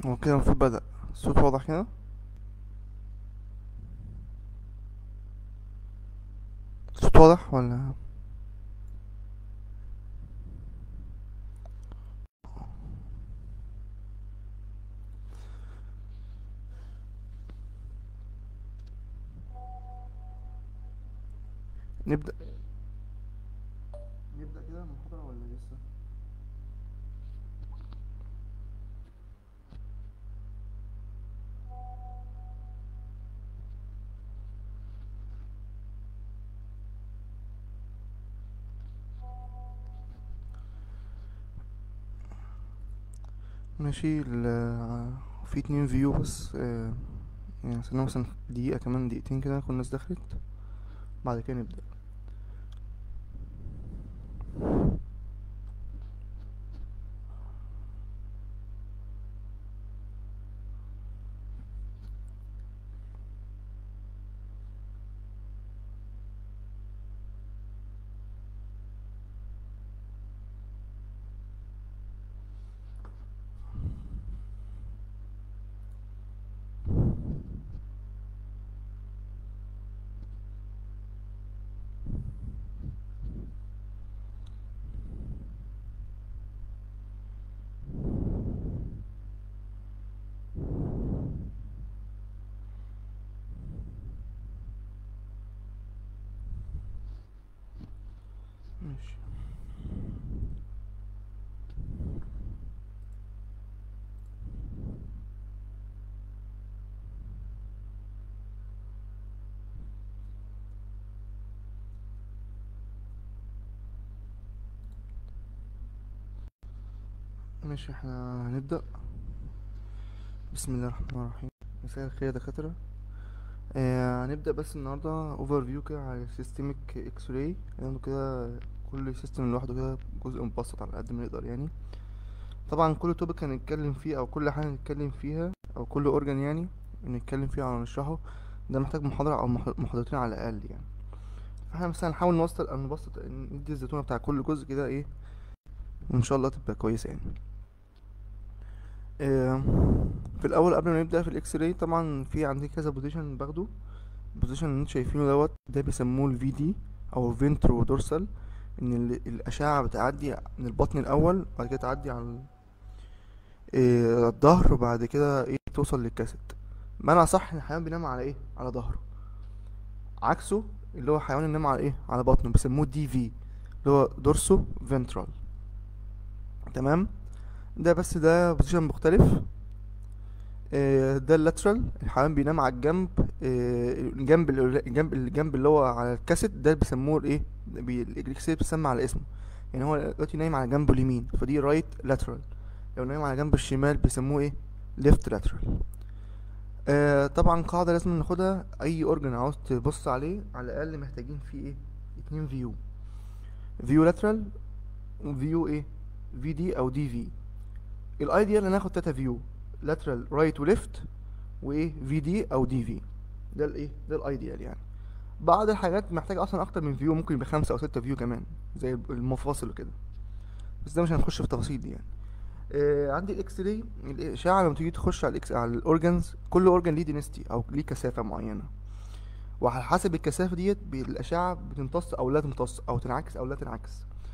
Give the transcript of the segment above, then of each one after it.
هو كده المفروض بدأ الصوت واضح كده الصوت واضح ولا نبدأ نبدأ كده المحاضرة ولا لسه ماشي ال في اتنين فيو بس آه، يعني استنى مثلا دقيقة كمان دقيقتين كده كل الناس دخلت بعد كده نبدأ ماشي ماشي احنا هنبدأ بسم الله الرحمن الرحيم مساء الخير يا دكاترة آه هنبدأ بس النهاردة اوفر فيو كده على سيستمك اكس راي يعني كده كل سيستم لوحده كده جزء مبسط على قد ما نقدر يعني طبعا كل توبيك هنتكلم فيه او كل حاجة هنتكلم فيها او كل اورجان يعني نتكلم فيه او نشرحه ده محتاج محاضرة او مح- محاضرتين على الاقل يعني فاحنا مثلا هنحاول نوصل او نبسط ندي الزيتونة بتاع كل جزء كده ايه وان شاء الله تبقى كويسة يعني آه، في الاول قبل ما نبدا في الاكس راي طبعا في عندي كذا بوزيشن باخده البوزيشن اللي انتوا شايفينه دوت ده بيسموه الفي دي او فينترو دورسال ان ال- الاشعه بتعدي من البطن الاول وبعد كده تعدي على ال- آه، الظهر وبعد كده ايه توصل للكاسيت معنى صح ان الحيوان بينام على ايه على ظهره عكسه اللي هو حيوان ينام على ايه على بطنه بيسموه دي في اللي هو دورسو فينترال تمام ده بس ده بوزيشن مختلف آه، ده اللاترال الحيوان بينام على الجنب آه، الجنب ال- الجنب الجنب اللي هو على الكاسيت ده بيسموه الايه بي- الاكسيت بيسمى على اسمه يعني هو دلوقتي نايم على جنبه اليمين فدي رايت لاترال لو نايم على جنب الشمال بيسموه ايه ليفت لاترال آه طبعا قاعدة لازم ناخدها اي اورجن عاوز تبص عليه على الاقل محتاجين فيه ايه اتنين فيو فيو لاترال وفيو ايه في دي او دي في الايديال ان اخد تلاتة فيو لاترال رايت وليفت وايه في دي او دي في ده الايه ده الايديال يعني بعض الحاجات محتاجه اصلا اكتر من فيو ممكن يبقى خمسة او ستة فيو كمان زي المفاصل وكده بس ده مش هنخش في التفاصيل دي يعني آه عندي الاكس راي الاشعه لما تيجي تخش على الاكس على الاورجنز كل اورجن ليه دينستي او ليه كثافه معينه وعلى حسب الكثافه ديت بي- الاشعه بتمتص او لا تمتص او تنعكس او لا تنعكس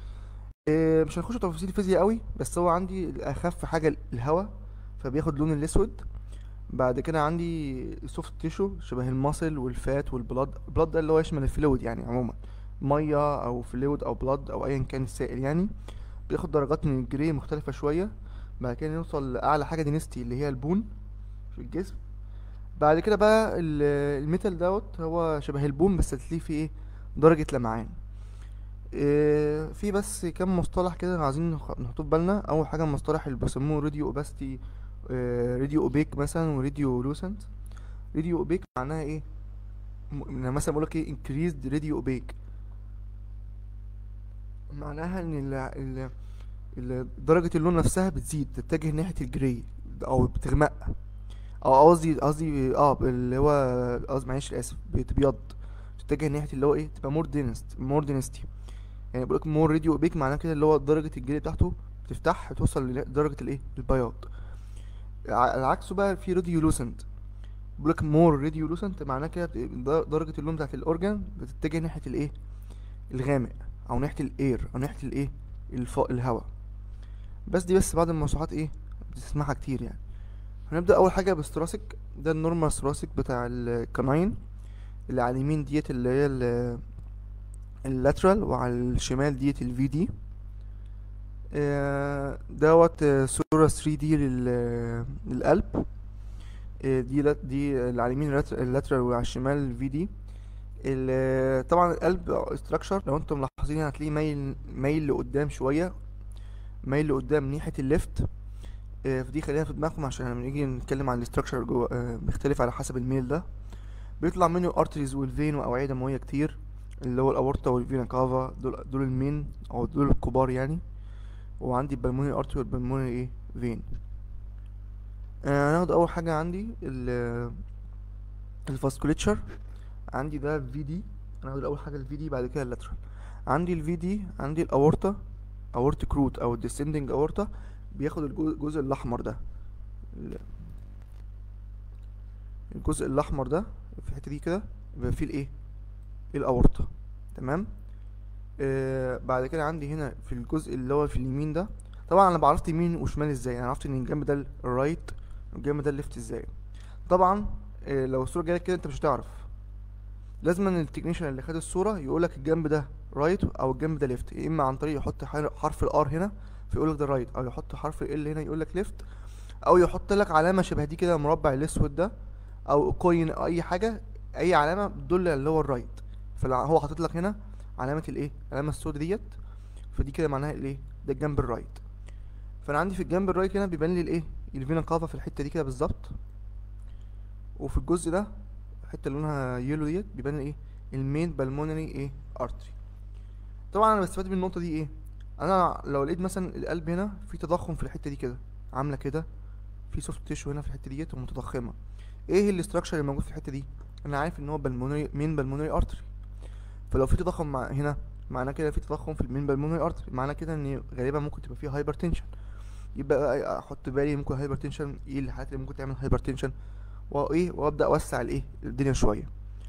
آه مش هنخش في تفاصيل الفيزياء قوي بس هو عندي اخف حاجه الهواء فبياخد لون الاسود بعد كده عندي سوفت تيشو شبه الماسل والفات والبلاد البلاد ده اللي هو يشمل الفلويد يعني عموما ميه او فلويد او بلاد او ايا كان السائل يعني بياخد درجات من الجري مختلفه شويه بعد كده نوصل لاعلى حاجه دينستي اللي هي البون في الجسم بعد كده بقى ال- الميتال دوت هو شبه البون بس هتلاقيه فيه ايه درجه لمعان إيه في بس كام مصطلح كده عايزين نخ- نحطه في بالنا اول حاجه المصطلح اللي بيسموه راديو اوباستي راديو اوبيك مثلا وراديو لوسنت راديو اوبيك معناها ايه م- أنا مثلا بقولك ايه increased راديو اوبيك معناها ان ال ال ال درجة اللون نفسها بتزيد تتجه ناحية الجري او بتغمق او قصدي قصدي اه اللي هو قصدي معلش اسف بتبيض تتجه ناحية اللي هو ايه تبقى مور دينست مور دينستي يعني بقولك مور راديو اوبيك معناها كده اللي هو درجة الجري بتاعته بتفتح توصل لدرجة الايه البياض ع- عكسه بقى في راديولوسنت بيقول لك مور راديولوسنت معناه كده بت- در- درجة اللون بتاعت الأورجان بتتجه ناحية الإيه الغامق أو ناحية الإير أو ناحية الإيه الف... الهواء بس دي بس بعض المصطلحات إيه بتسمعها كتير يعني هنبدأ أول حاجة بالثراسك ده النورمال ثراسك بتاع الكناين اللي على اليمين ديت اللي هي ال- اللاترال وعلى الشمال ديت الفي دي آه، دوت آه، صورة 3 دي للقلب آه، دي لات- دي اللي على اليمين اللات- اللاترال وعلى الشمال الفي دي ال- طبعا القلب استراكشر لو انتم ملاحظين هتلاقيه مايل مايل لقدام شوية مايل لقدام ناحية الليفت آه، فدي خلينا في دماغكم عشان لما نيجي نتكلم عن الاستراكشر جوه آه، بيختلف على حسب الميل ده بيطلع منه ارتريز والفين واوعية دموية كتير اللي هو الاورطة والفينا كافا دول دول المين او دول الكبار يعني وعندي البلموني ارتري والبلموني ايه فين آه، هناخد اول حاجة عندي ال الفاسكوليتشر عندي ده في دي هناخد اول حاجة الفي دي بعد كده اللاترال عندي الفي دي عندي الاورطة اورتيك روت او الديسندنج اورطة بياخد الجو- الجزء الاحمر ده ال- الجزء الاحمر ده في الحتة دي كده بيبقى فيه الايه الاورطة تمام آه بعد كده عندي هنا في الجزء اللي هو في اليمين ده طبعا انا بعرفت يمين وشمال ازاي انا عرفت ان الجنب ده الرايت والجنب ده الليفت ازاي طبعا آه لو الصورة جاية كده انت مش هتعرف لازم ان التكنيشن اللي خد الصورة يقولك الجنب ده رايت او الجنب ده ليفت يا اما عن طريق يحط حر- حرف الار هنا فيقولك ده رايت او يحط حرف ال هنا يقولك ليفت او يحط لك علامة شبه دي كده المربع الاسود ده او كوين او اي حاجة اي علامة بتدل اللي هو الرايت فهو حاطط لك هنا علامة الايه العلامة السوداء ديت فدي كده معناها الايه ده الجنب الرايت فانا عندي في الجنب الرايت هنا بيبان لي الايه الفينا كافا في الحتة دي كده بالظبط وفي الجزء ده الحتة اللي لونها يلو ديت بيبان لي ايه المين بالمونري ايه ارتري طبعا انا بستفاد من النقطة دي ايه انا لو لقيت مثلا القلب هنا في تضخم في الحتة دي كده عاملة كده في سوفت تيشو هنا في الحتة ديت ومتضخمة ايه الاستراكشر اللي موجود في الحتة دي انا عارف ان هو بالمونري مين بالمونري ارتري فلو في تضخم مع هنا معناه كده في تضخم في المين بالمونري ارتري معناه كده ان غالبا ممكن تبقى فيه هايبرتنشن يبقى بقى احط بالي ممكن هايبرتنشن ايه الحاجات اللي ممكن تعمل هايبرتنشن وايه وابدا اوسع الايه الدنيا شويه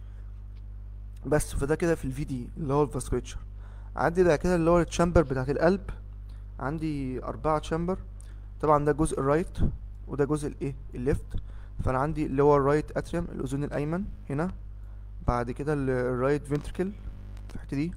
بس فده كده في الفي دي اللي هو الفاسكوليتشر عندي ده كده اللي هو التشامبر بتاعت القلب عندي أربعة تشامبر طبعا ده جزء الرايت وده جزء الايه الليفت فانا عندي اللي هو الرايت اتريوم الاذن الايمن هنا بعد كده ال- الرايت فنتركل في الحته دي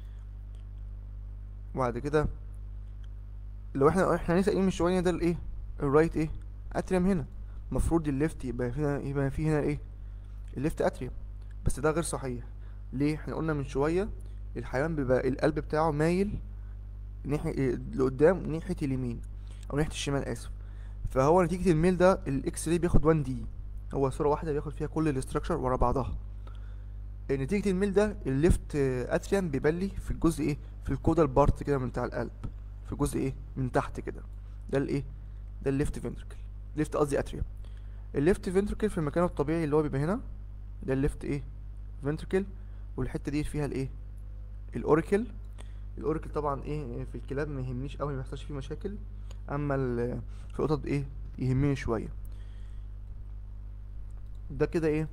وبعد كده لو احنا احنا لسه قايلين من شويه ده الايه الرايت ايه اتريوم هنا المفروض الليفت يبقى هنا يبقى فيه هنا ايه الليفت اتريوم بس ده غير صحيح ليه احنا قلنا من شويه الحيوان بيبقى القلب بتاعه مايل ناحية إيه، لقدام ناحية اليمين أو ناحية الشمال آسف فهو نتيجة الميل ده الإكس راي بياخد 1 دي هو صورة واحدة بياخد فيها كل الاستراكشر ورا بعضها نتيجة الميل ده الليفت اتريم بيبان لي في الجزء ايه في الكودال بارت كده من بتاع القلب في الجزء ايه من تحت كده ده الايه ده الليفت فنتركل ليفت قصدي اتريم الليفت فنتركل في مكانه الطبيعي اللي هو بيبقى هنا ده الليفت ايه فنتركل والحتة دي فيها الايه الاوريكل الاوريكل طبعا ايه في الكلاب ما يهمنيش قوي ما بيحصلش فيه مشاكل اما ال- في القطط ايه يهمني شويه ده كده ايه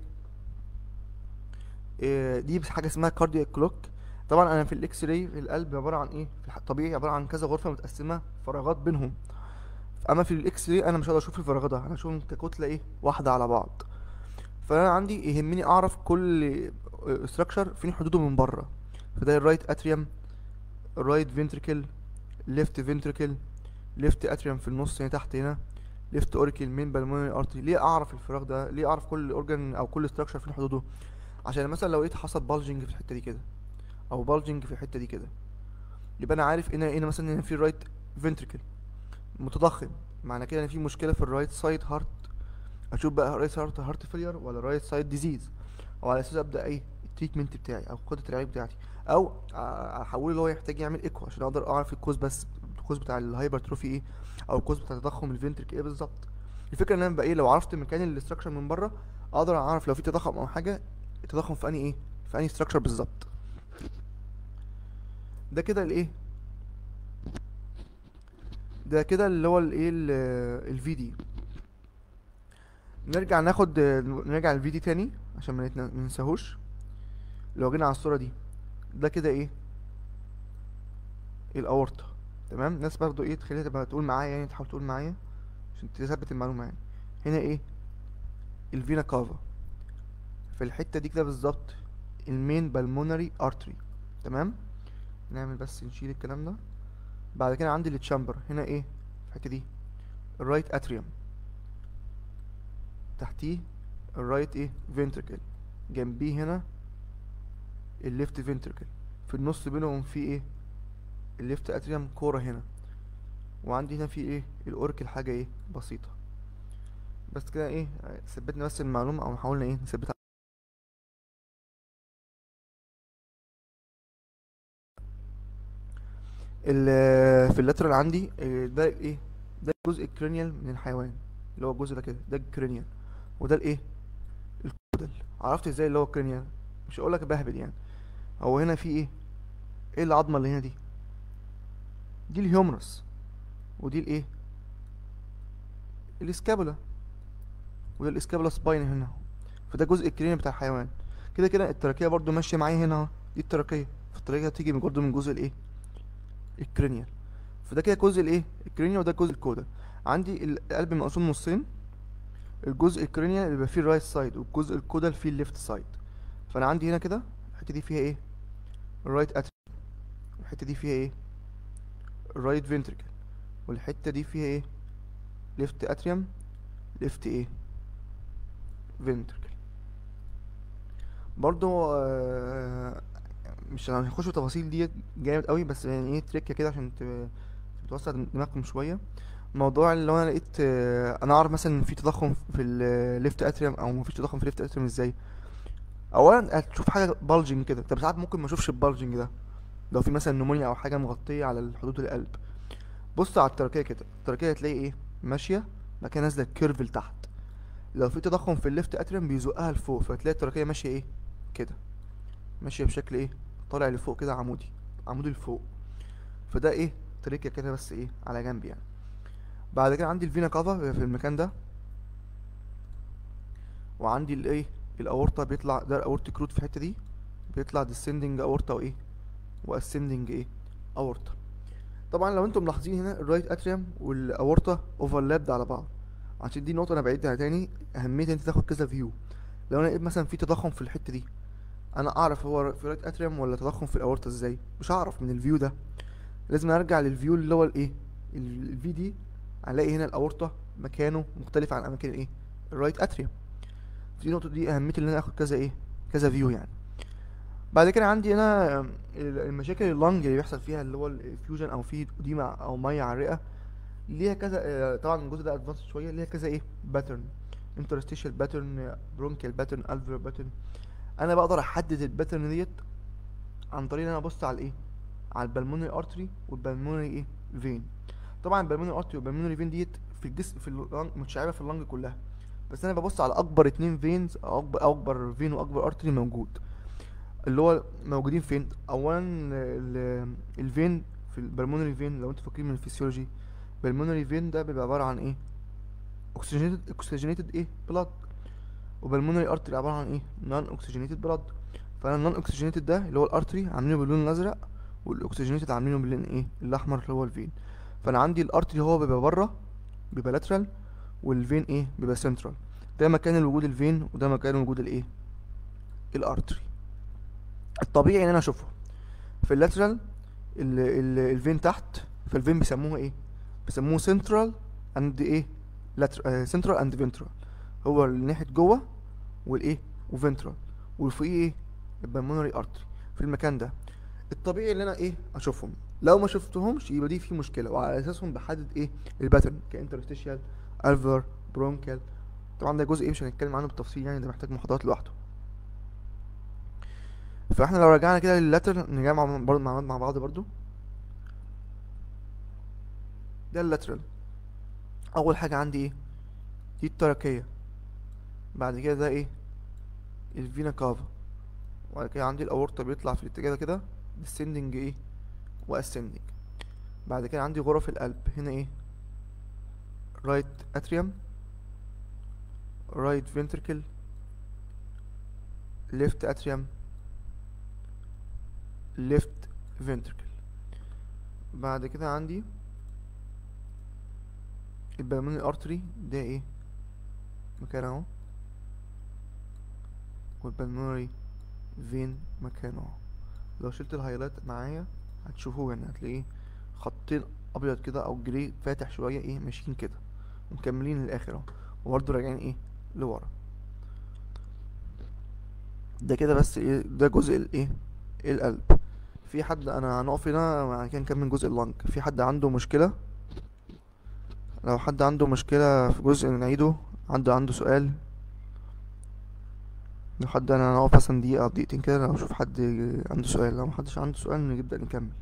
إيه دي بس حاجه اسمها كاردياك كلوك طبعا انا في الاكس راي القلب عباره عن ايه في الح- الطبيعي عباره عن كذا غرفه متقسمه فراغات بينهم اما في الاكس راي انا مش هقدر اشوف الفراغات ده انا اشوفهم ككتله ايه واحده على بعض فانا عندي يهمني اعرف كل استراكشر فين حدوده من بره فده الرايت اتريوم الرايت فنتركل ليفت فنتركل ليفت اتريوم في النص هنا تحت هنا ليفت اوريكل مين بالمونري ارتري ليه اعرف الفراغ ده ليه اعرف كل اورجان او كل استراكشر فين حدوده عشان مثلا لو لقيت حصل بالجنج في الحته دي كده او بالجنج في الحته دي كده يبقى انا عارف هنا هنا مثلا هنا في رايت فنتركل متضخم معنى كده ان في مشكله في الرايت سايد هارت اشوف بقى رايت هارت هارت فيلير ولا رايت سايد ديزيز او على اساس ابدا ايه التريتمنت بتاعي او خطه العلاج بتاعتي او احوله اللي هو يحتاج يعمل ايكو عشان اقدر اعرف الكوز بس الكوز بتاع الهايبرتروفي ايه او الكوز بتاع تضخم الفنترك ايه بالظبط الفكره ان انا بقى ايه لو عرفت مكان الاستراكشر من بره اقدر اعرف لو في تضخم او حاجه التضخم في انهي ايه في انهي استراكشر بالظبط ده كده الايه ده كده اللي هو الايه الفي دي نرجع ناخد نرجع الفيديو تاني عشان ما نتن- ما ننساهوش لو جينا على الصورة دي ده كده ايه الاورطة تمام ناس برضو ايه تخليها تبقى تقول معايا يعني تحاول تقول معايا عشان تثبت المعلومة يعني هنا ايه الفينا كافا في الحتة دي كده بالظبط المين بالمونري ارتري تمام نعمل بس نشيل الكلام ده بعد كده عندي التشامبر هنا ايه الحتة دي الرايت اتريوم تحتيه الرايت ايه فينتركل جنبيه هنا الليفت فينتركل في النص بينهم في ايه الليفت اتريوم كورة هنا وعندي هنا في ايه الاوركل حاجة ايه بسيطة بس كده ايه ثبتنا بس المعلومة او حاولنا ايه نثبتها ال- في اللاترال عندي آه، ده ايه ده الجزء الكرينيال من الحيوان اللي هو الجزء ده كده ده الكرينيال وده الايه الكودل عرفت ازاي اللي هو الكرينيال مش هقول لك بهبل يعني هو هنا في ايه ايه العظمه اللي هنا دي دي الهيومرس ودي الايه الاسكابولا وده الاسكابولا سباين هنا فده جزء الكرينيال بتاع الحيوان كده كده التراكيه برضو ماشيه معايا هنا اهو دي التراكيه فالتراكيه هتيجي من برضو من جزء الايه الكرينيال فده كده جزء الايه الكرينيال وده جزء الكودا عندي القلب مقسوم نصين الجزء الكرينيال اللي بيبقى فيه الرايت سايد والجزء الكودال فيه الليفت سايد فانا عندي هنا كده الحته دي فيها ايه الرايت اتريوم والحته دي فيها ايه الرايت فينتريكل والحته دي فيها ايه ليفت اتريوم ليفت ايه فينتريكل برضو آه، مش هنخش في التفاصيل ديت جامد قوي بس يعني ايه تريكه كده عشان ت- توسع دماغكم شويه موضوع اللي هو انا لقيت آه، انا اعرف مثلا إن في تضخم في الليفت اتريوم او مفيش تضخم في الليفت اتريوم ازاي اولا هتشوف حاجه بالجنج كده طب ساعات ممكن ما اشوفش البالجنج ده لو في مثلا نمونيا او حاجه مغطيه على حدود القلب بص على التركيه كده التركيه هتلاقي ايه ماشيه بعد كده نازله كيرف لتحت لو في تضخم في الليفت اتريوم بيزقها لفوق فتلاقي التركيه ماشيه ايه كده ماشيه بشكل ايه طالع لفوق كده عمودي عمودي لفوق فده ايه تركه كده بس ايه على جنب يعني بعد كده عندي الفينا كافا في المكان ده وعندي الايه الاورطه بيطلع ده الاورتيك روت في الحته دي بيطلع descending اورطه وايه واسcending ايه اورطه طبعا لو انتم ملاحظين هنا الرايت اتريوم والاورطه اوفرلابد على بعض عشان دي نقطه انا بعيدها تاني اهميه ان انت تاخد كذا فيو لو انا لقيت مثلا في تضخم في الحته دي انا اعرف هو في رايت اتريوم ولا تضخم في الاورطه ازاي مش هعرف من الفيو ده لازم ارجع للفيو اللي هو الايه الفي دي هنلاقي هنا الاورطه مكانه مختلف عن اماكن الايه الرايت اتريوم دي نقطه دي اهميه ان انا اخد كذا ايه كذا فيو يعني بعد كده عندي انا ال- المشاكل اللنج اللي بيحصل فيها اللي هو الفيوجن او في اديمه او ميه على الرئه ليها كذا آه، طبعا الجزء ده ادفانس شويه ليها كذا ايه باترن انترستيشال باترن برونكيال باترن الفير باترن انا بقدر احدد الباترن ديت عن طريق ان انا ابص على الايه على البلمونري ارتري والبلمونري ايه فين طبعا البلمونري ارتري والبلمونري فين ديت في الجسم في اللنج متشعبه في اللنج كلها بس انا ببص على اكبر اتنين فينز او اكبر اكبر فين واكبر ارتري موجود اللي هو موجودين فين اولا ال- الفين في البلمونري فين لو انتوا فاكرين من الفسيولوجي البلمونري فين ده بيبقى عباره عن ايه اوكسجينيتد اوكسجينيتد ايه بلاد وبلمونري ارتري عباره عن ايه نون اوكسجينيتد بلاد فانا النون اوكسجينيتد ده اللي هو الارتري عاملينه باللون الازرق والاكسجينيتد عاملينه باللون ايه الاحمر اللي هو الفين فانا عندي الارتري هو بيبقى بره بيبقى لاترال والفين ايه بيبقى سنترال ده مكان وجود الفين وده مكان وجود الايه الارتري الطبيعي ان انا اشوفه في اللاترال ال ال الفين تحت فالفين بيسموه ايه بيسموه سنترال اند ايه لاتر سنترال اند فينترال هو اللي ناحيه جوه والايه وفنترال وفوقيه ايه البلمونري ارتري في المكان ده الطبيعي ان انا ايه اشوفهم لو ما شفتهمش يبقى دي في مشكله وعلى اساسهم بحدد ايه الباترن كانترستيشال الفر برونكال طبعا ده جزء ايه مش هنتكلم عنه بالتفصيل يعني ده محتاج محاضرات لوحده فاحنا لو رجعنا كده لللاترال نرجع مع برضه مع مع بعض برضو ده اللاترال اول حاجه عندي ايه دي التركيه بعد كده ده ايه الفينا كافا وبعد كده عندي الاورطه بيطلع في الاتجاه ده كده descending ايه واسcending بعد كده عندي غرف القلب هنا ايه رايت اتريوم right ventricle left atrium left ventricle بعد كده عندي البلمونري ارتري ده ايه مكان اهو والبلمونري فين مكانه اهو لو شلت الهايلايت معايا هتشوفوه يعني هتلاقيه خطين ابيض كده او جري فاتح شويه ايه ماشيين كده ومكملين للاخر اهو وبرضه راجعين ايه لورا ده كده بس ايه ده جزء الايه القلب في حد انا هنقف هنا بعد كده نكمل جزء اللنج في حد عنده مشكله لو حد عنده مشكله في جزء نعيده عنده عنده سؤال لو حد انا هنقف مثلا دقيقه أو دقيقتين كده لو اشوف حد عنده سؤال لو محدش عنده سؤال نبدا نكمل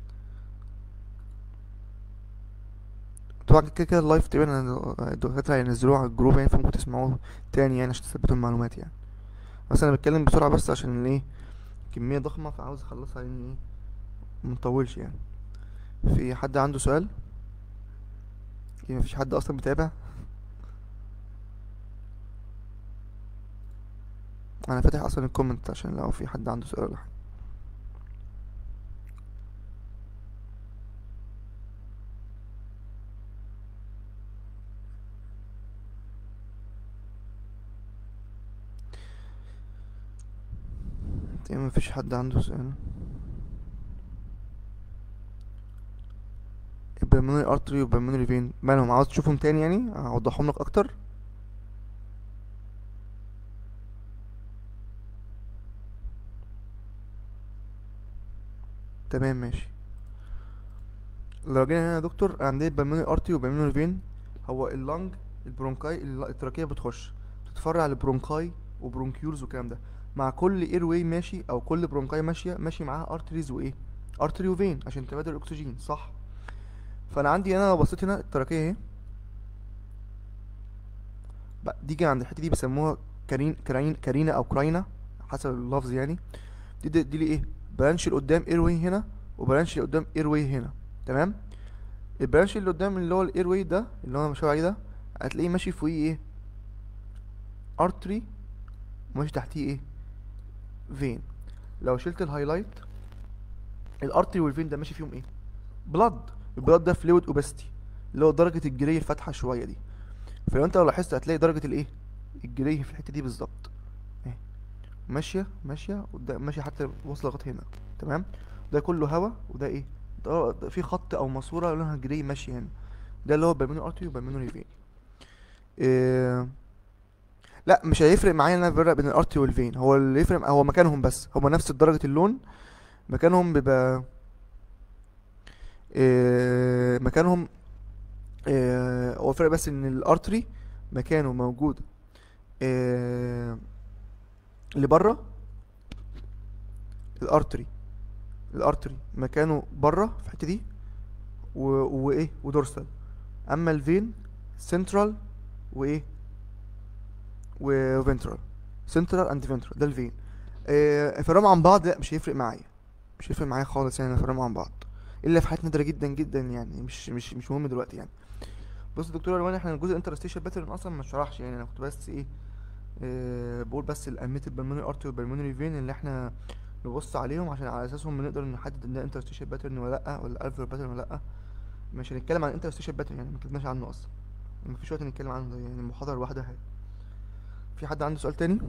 طبعا كده كده اللايف تقريبا أنا- الدكاترة هينزلوه على الجروب يعني فممكن تسمعوه تاني يعني عشان تثبتوا المعلومات يعني بس انا بتكلم بسرعة بس عشان ايه كمية ضخمة فعاوز اخلصها يعني ايه منطولش يعني في حد عنده سؤال يعني مفيش حد اصلا بيتابع انا فاتح اصلا الكومنت عشان لو في حد عنده سؤال ولا حاجة تقريبا مفيش حد عنده سؤال البلمونري ارتري والبلمونري فين مالهم عاوز تشوفهم تاني يعني اوضحهم لك اكتر تمام ماشي لو جينا هنا يا دكتور عندنا البلمونري ارتري والبلمونري فين هو اللنج البرونكاي الل- التراكية بتخش بتتفرع لبرونكاي وبرونكيولز والكلام ده مع كل اير واي ماشي او كل برونكاي ماشيه ماشي معاها ارتريز وايه ارتري وفين عشان تبادل الاكسجين صح فانا عندي انا لو بصيت هنا التراكية اهي بقى دي جايه عند الحته دي بيسموها كارين كراين كارينا او كراينا حسب اللفظ يعني دي دي, دي لي ايه برانش اللي قدام اير واي هنا وبرانش اللي قدام اير واي هنا تمام البرانش اللي قدام اللي هو الاير واي ده اللي هو مش عليه ده هتلاقيه ماشي فوقيه ايه ارتري وماشي تحتيه ايه فين لو شلت الهايلايت الارتري والفين ده ماشي فيهم ايه بلاد البلاد ده فلويد اوبستي اللي هو درجة الجري الفاتحة شوية دي فلو انت لو لاحظت هتلاقي درجة الايه الجري في الحتة دي بالظبط اهي ماشية ماشية وده ماشية حتى واصلة لغاية هنا تمام ده كله هوا وده ايه ده ده في خط او ماسورة لونها جري ماشي هنا ده اللي هو بالمونري ارتري وبالمونري فين إيه لا مش هيفرق معايا ان انا افرق بين الارتري والفين هو اللي يفرق هو مكانهم بس هما نفس درجة اللون مكانهم بيبقى إيه مكانهم إيه هو الفرق بس ان الارتري مكانه موجود إيه لبره الارتري الارتري مكانه بره في الحته دي و... وايه ودورسال اما الفين سنترال وايه وفنترال سنترال اند فنترال ده الفين آه فرقهم عن بعض لا مش هيفرق معايا مش هيفرق معايا خالص يعني فرقهم عن بعض الا في حالات نادره جدا جدا يعني مش مش مش مهم دلوقتي يعني بص يا دكتور الوان احنا الجزء الانترستيشن باترن اصلا ما شرحش يعني انا كنت بس ايه آه بقول بس الاميت البلمونري ارتري والبلمونري فين اللي احنا نبص عليهم عشان على اساسهم بنقدر نحدد ان ده انترستيشن باترن ولا لا ولا الفير باترن ولا لا مش هنتكلم عن انترستيشن باترن يعني ما اتكلمناش عنه اصلا مفيش وقت نتكلم عنه ده يعني المحاضره لوحدها في حد عنده سؤال تاني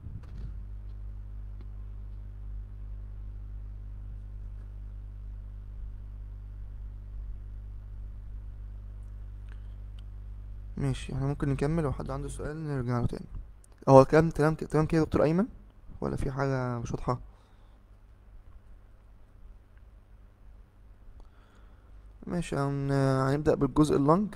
ماشي احنا ممكن نكمل لو حد عنده سؤال نرجع له تاني هو كلام تمام تمام كده يا دكتور ايمن ولا في حاجه مش واضحه ماشي هن... هنبدأ بالجزء اللنج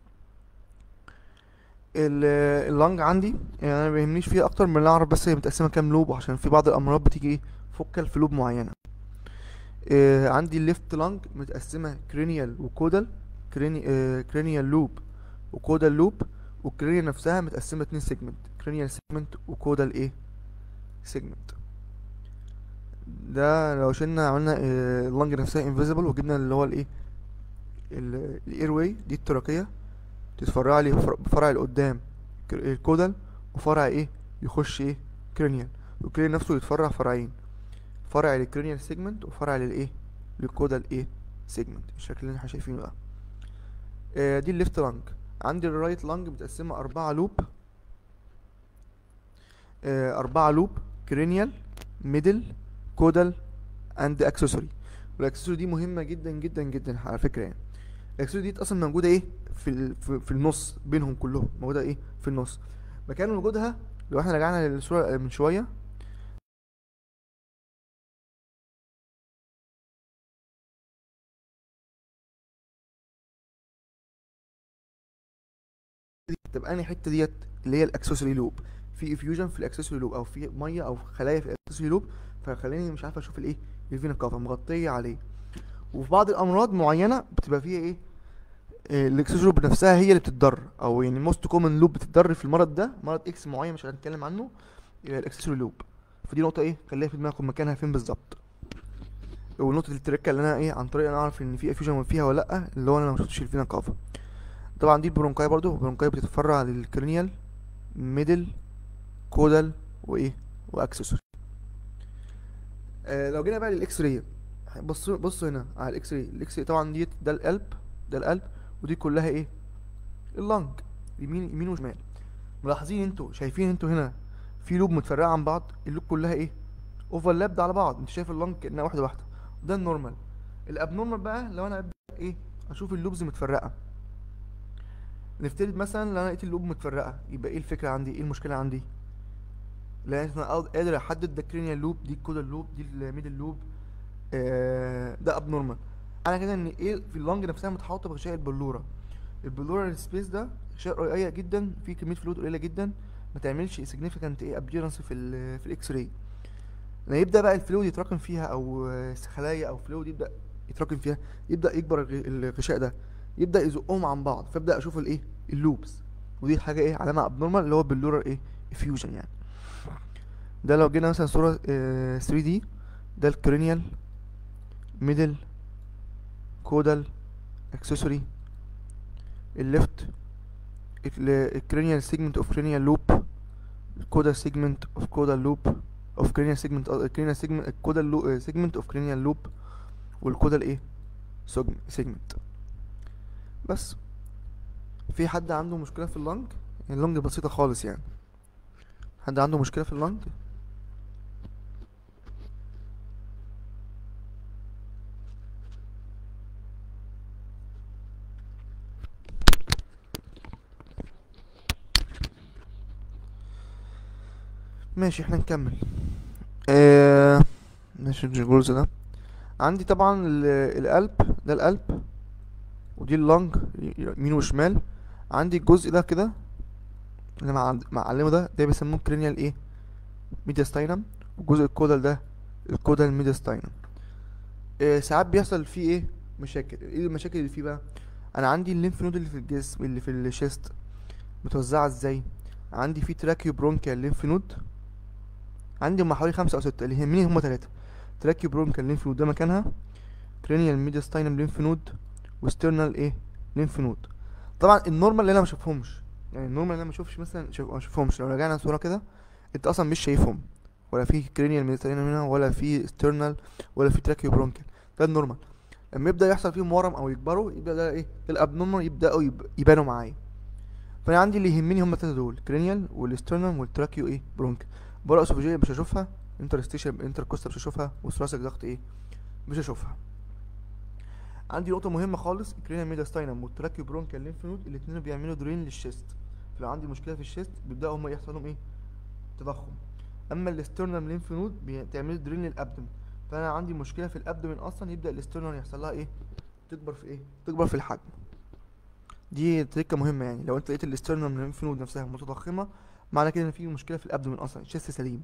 ال- اللنج عندي يعني انا بيهمنيش فيها اكتر من اللي اعرف بس هي متقسمه كام لوب عشان في بعض الامراض بتيجي ايه فوكال في لوب معينه آه عندي الليفت لانج متقسمه كرينيال وكودال كريني آه كرينيال لوب وكودال لوب والكرينيال نفسها متقسمه اتنين سيجمنت كرينيال سيجمنت وكودال ايه سيجمنت ده لو شلنا عملنا آه اللنج نفسها انفيزبل وجبنا اللي هو الايه الاير واي دي التراكيه تتفرع لي بفرع لقدام الكودال وفرع ايه يخش ايه كرينيال والكرينيال نفسه يتفرع فرعين فرع للكرينيال سيجمنت وفرع للايه للكودال ايه سيجمنت الشكل اللي احنا شايفينه ده آه دي الليفت لانج عندي الرايت لانج متقسمه اربعه لوب آه اربعه لوب كرينيال ميدل كودال اند اكسسوري والاكسسوري دي مهمه جدا جدا جدا على فكره يعني الاكسسوري دي اصلا موجوده ايه في ال- في, في النص بينهم كلهم موجوده ايه في النص مكان وجودها لو احنا رجعنا للصوره من شويه تبقى انهي حته ديت اللي هي الاكسسوري لوب في افيوجن في الاكسسوري لوب او في ميه او خلايا في الاكسسوري لوب فخلاني مش عارف اشوف الايه الفينا كافا مغطيه عليه وفي بعض الامراض معينه بتبقى فيها ايه آه، الاكسسوري لوب نفسها هي اللي بتتضر او يعني موست كومن لوب بتتضر في المرض ده مرض اكس معين مش هنتكلم عنه آه، الاكسسوري لوب فدي نقطه ايه خليها في دماغكم مكانها فين بالظبط ونقطه التركه اللي انا ايه عن طريق انا اعرف ان في افيوجن فيها ولا لا اللي هو انا ما شفتش الفينا كافا طبعا دي البرونكاي برضو البرونكاي بتتفرع للكرينيال ميدل كودال وايه واكسسوري آه لو جينا بقى للاكس راي بصوا بصوا هنا على الاكس راي الاكس راي طبعا ديت ده القلب ده القلب ودي كلها ايه اللنج يمين يمين وشمال ملاحظين انتوا شايفين انتوا هنا في لوب متفرقه عن بعض اللوب كلها ايه اوفرلابد على بعض انت شايف اللنج كانها واحده واحده ده النورمال الابنورمال بقى لو انا ابدا ايه اشوف اللوبز متفرقه نفترض مثلا لو انا لقيت اللوب متفرقه يبقى ايه الفكره عندي ايه المشكله عندي لان انا قاد- قادر احدد ده الكرينيال لوب دي الكودال لوب دي الميدل لوب آه ده ابنورمال انا كده ان ايه في اللنج نفسها متحوطه بغشاء البلوره البلورال سبيس ده غشاء رقيق جدا فيه كميه فلويد قليله جدا ما تعملش significant ايه appearance في ال في الاكس راي لما يبدا بقى الفلويد يتراكم فيها او آه، خلايا او فلويد يبدا يتراكم فيها يبدا يكبر الغ- الغشاء ده يبدا يزقهم عن بعض فابدا اشوف الايه اللوبس ودي حاجه ايه علامه ابنورمال اللي هو بلورال ايه افيوجن يعني ده لو جينا مثلا صوره 3 دي ده الكرينيال ميدل كودال اكسسوري الليفت الكرينيال سيجمنت اوف كرينيال لوب الكودال سيجمنت اوف كودال لوب اوف كرينيال سيجمنت الكرينيال سيجمنت الكودال سيجمنت اوف كرينيال لوب والكودال ايه سيجمنت بس في حد عنده مشكلة في اللنج اللنج بسيطة خالص يعني حد عنده مشكلة في اللنج ماشي احنا نكمل آه ماشي الجلوز ده عندي طبعا ال- القلب ده القلب ودي اللنج يمين وشمال عندي الجزء ده كده اللي مع معلمه ده ده بيسموه كرينيال ايه ميدياستاينم والجزء الكودال ده الكودال ميدياستاينم إيه ساعات بيحصل فيه ايه مشاكل ايه المشاكل اللي فيه بقى انا عندي الليمف نود اللي في الجسم اللي في الشيست متوزعه ازاي عندي في تراكيو برونكيال ليمف نود عندي هما حوالي خمسة او ستة اللي يهمني هما تلاتة تراكيو برونكيال ليمف نود ده مكانها كرينيال ميدياستاينم ليمف نود وسترنال ايه ليمف نود طبعا النورمال اللي انا ما اشوفهمش يعني النورمال اللي انا ما اشوفش مثلا شوف- ما اشوفهمش لو رجعنا صوره كده انت اصلا مش شايفهم ولا في كرينيال ميدياستاينم هنا ولا في سترنال ولا في تراكيو برونكيال ده النورمال لما يبدا يحصل فيهم ورم او يكبروا يبدا ده ايه ده الابنورمال يبداوا يب- يبانوا معايا فانا عندي اللي يهمني هم التلاته دول كرينيال والسترنال والتراكيو ايه برونكيال بره اسوفيجيه مش هشوفها انترستيشن انتركوستا مش هشوفها وثراسك ضغط ايه مش هشوفها عندي نقطة مهمة خالص الكرينيال ميدياستاينم والتراكيو برونكيال ليمف نود الاتنين بيعملوا درين للشيست فلو عندي مشكلة في الشيست بيبدأوا هما يحصل لهم ايه تضخم اما الاسترنال ليمف نود بتعمل درين للابدن فانا عندي مشكلة في الابدن اصلا يبدأ الاسترنال يحصل لها ايه تكبر في ايه تكبر في الحجم دي تركة مهمة يعني لو انت لقيت الاسترنال ليمف نود نفسها متضخمة معنى كده ان في مشكلة في الابدن اصلا الشيست سليم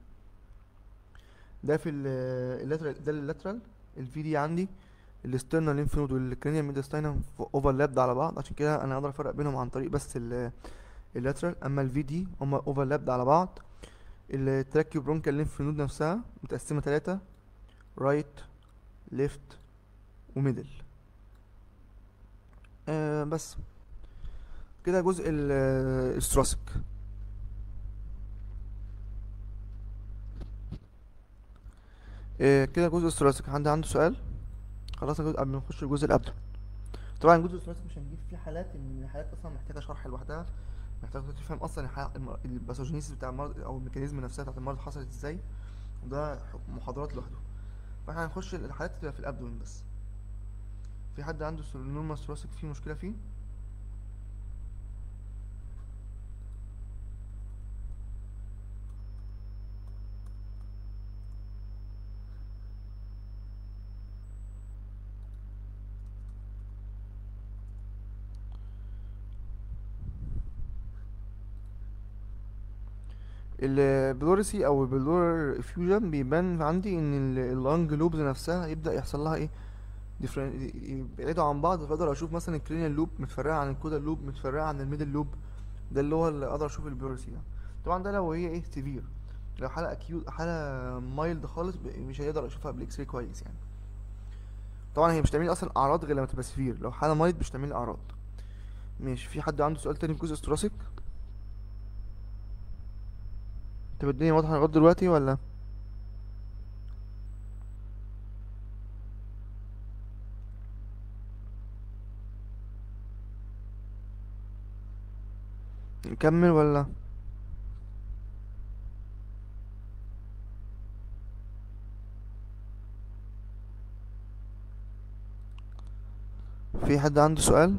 ده في اللاترال ده اللاترال الفي دي عندي الاسترنال ليمف نود والكرينيال ميدياستاينم اوفرلابد على بعض عشان كده انا اقدر افرق بينهم عن طريق بس اللاترال اما الفي دي هما اوفرلابد على بعض التراكيو برونكال ليمف نود نفسها متقسمه ثلاثة رايت ليفت وميدل آه بس كده جزء الستراسك إيه كده جزء الثوراسيك حد عنده سؤال خلاص الجزء قبل ما نخش الجزء اللي قبله طبعا الجزء الثلاثي مش هنجيب فيه حالات ان الحالات اصلا محتاجه شرح لوحدها محتاجه تفهم اصلا الح- الم- الباثوجينيسيس بتاع المرض او الميكانيزم نفسها بتاعت المرض حصلت ازاي وده ح- محاضرات لوحده فاحنا هنخش الحالات تبقى في الابدومين بس في حد عنده نورمال ثوراسيك فيه مشكله فيه البلوريسي او البلورال افيوجن بيبان عندي ان اللانج لوبز نفسها يبدا يحصل لها ايه different- يبعدوا عن بعض فاقدر اشوف مثلا الكرينيال لوب متفرعه عن الكودا لوب متفرعه عن الميدل لوب ده اللي هو اللي اقدر اشوف البلوريسي ده طبعا ده لو هي ايه سيفير لو حاله اكيوت حاله مايلد خالص ب- مش هيقدر اشوفها بالاكس راي كويس يعني طبعا هي مش تعمل اصلا اعراض غير لما تبقى سيفير لو حاله مايلد مش تعمل اعراض ماشي في حد عنده سؤال تاني في جزء استراسيك طب الدنيا واضحه لغايه دلوقتي ولا نكمل ولا في حد عنده سؤال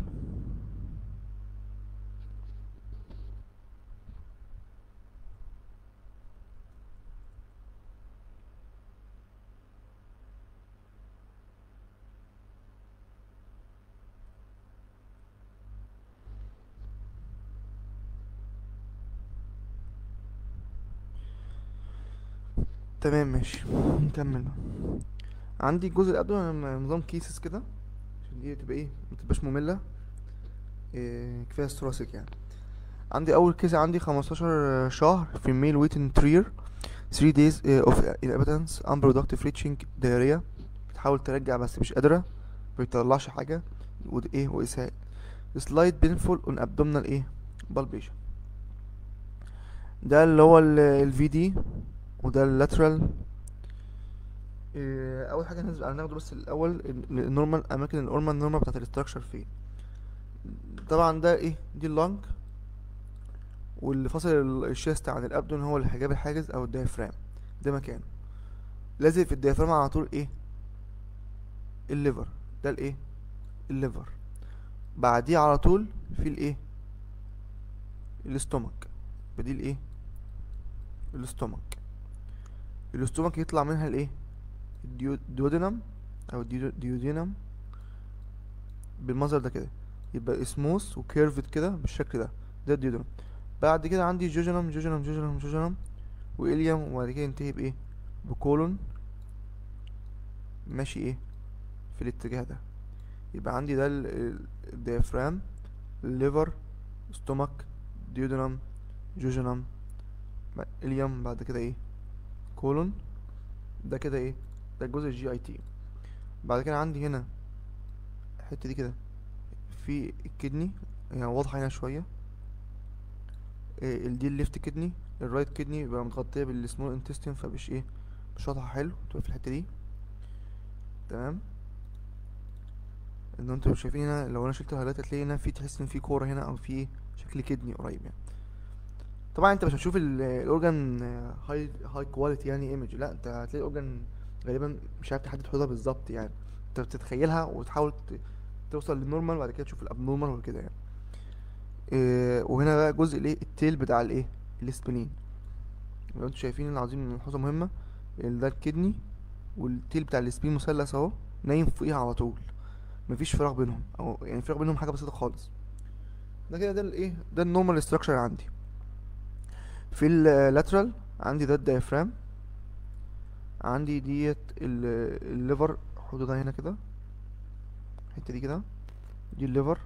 تمام ماشي نكمل بقى عندي الجزء اللي قبله أنا نظام كيسز كده عشان دي تبقى ايه متبقاش مملة إيه كفاية ستراسك يعني عندي أول كيس عندي خمستاشر شهر في ميل ويتن ترير 3 days eh, of inhabitants unproductive reaching diarrhea بتحاول ترجع بس مش قادرة مبيطلعش حاجة ود ايه وإسهال slight painful on abdominal ايه palpation ده اللي هو ال في دي وده اللاترال إيه، اول حاجه هننزل هناخده بس الاول ال- النورمال اماكن النورمال النورمال بتاعت الاستراكشر فين طبعا ده ايه دي اللنج واللي فاصل ال- الشيست عن الابدون هو الحجاب الحاجز او الديافرام ده مكانه لازق في الديافرام على طول ايه الليفر ده الايه الليفر بعديه على طول في الايه الاستومك بدي الايه الاستومك الاستومك يطلع منها الايه الديو- الديودينم او الديو- الديودينم بالمنظر ده كده يبقى سموث وكيرفد كده بالشكل ده ده الديودينم بعد كده عندي جوجنم جوجنم جوجنم جوجنم وإليوم وبعد كده ينتهي بإيه بكولون ماشي إيه في الاتجاه ده يبقى عندي ده ال- ال- الديافرام الليفر ستومك ديودنم جوجنم إليوم بعد كده إيه كولون ده كده إيه ده الجزء الجي اي تي بعد كده عندي هنا الحتة دي كده في الكدني يعني واضحة هنا شوية إيه دي الليفت كدني الرايت كدني بيبقى متغطية بالسمول انتستين فمش ايه مش واضحة حلو تبقى في الحتة دي تمام ان انتوا شايفين هنا لو انا شلت الهايلايت هتلاقي هنا في تحس ان في كورة هنا او في ايه شكل كدني قريب يعني طبعا انت مش هتشوف ال- الاورجان هاي هاي كواليتي يعني ايمج لا انت هتلاقي الاورجان غالبا مش عارف تحدد حدودها بالظبط يعني انت بتتخيلها وتحاول ت- توصل للنورمال وبعد كده تشوف الابنورمال وكده يعني إيه وهنا بقى جزء الايه التيل بتاع الايه الاسبلين لو انتوا شايفين العظيم ملحوظه مهمه ال- ده الكدني والتيل بتاع الاسبلين مثلث اهو نايم فوقيها على طول مفيش فراغ بينهم او يعني فراغ بينهم حاجه بسيطه خالص ده كده ده الايه ده النورمال ستراكشر عندي في اللاترال عندي ده الدايفرام عندي ديت ال- الليفر حدودها هنا كده الحته دي كده دي الليفر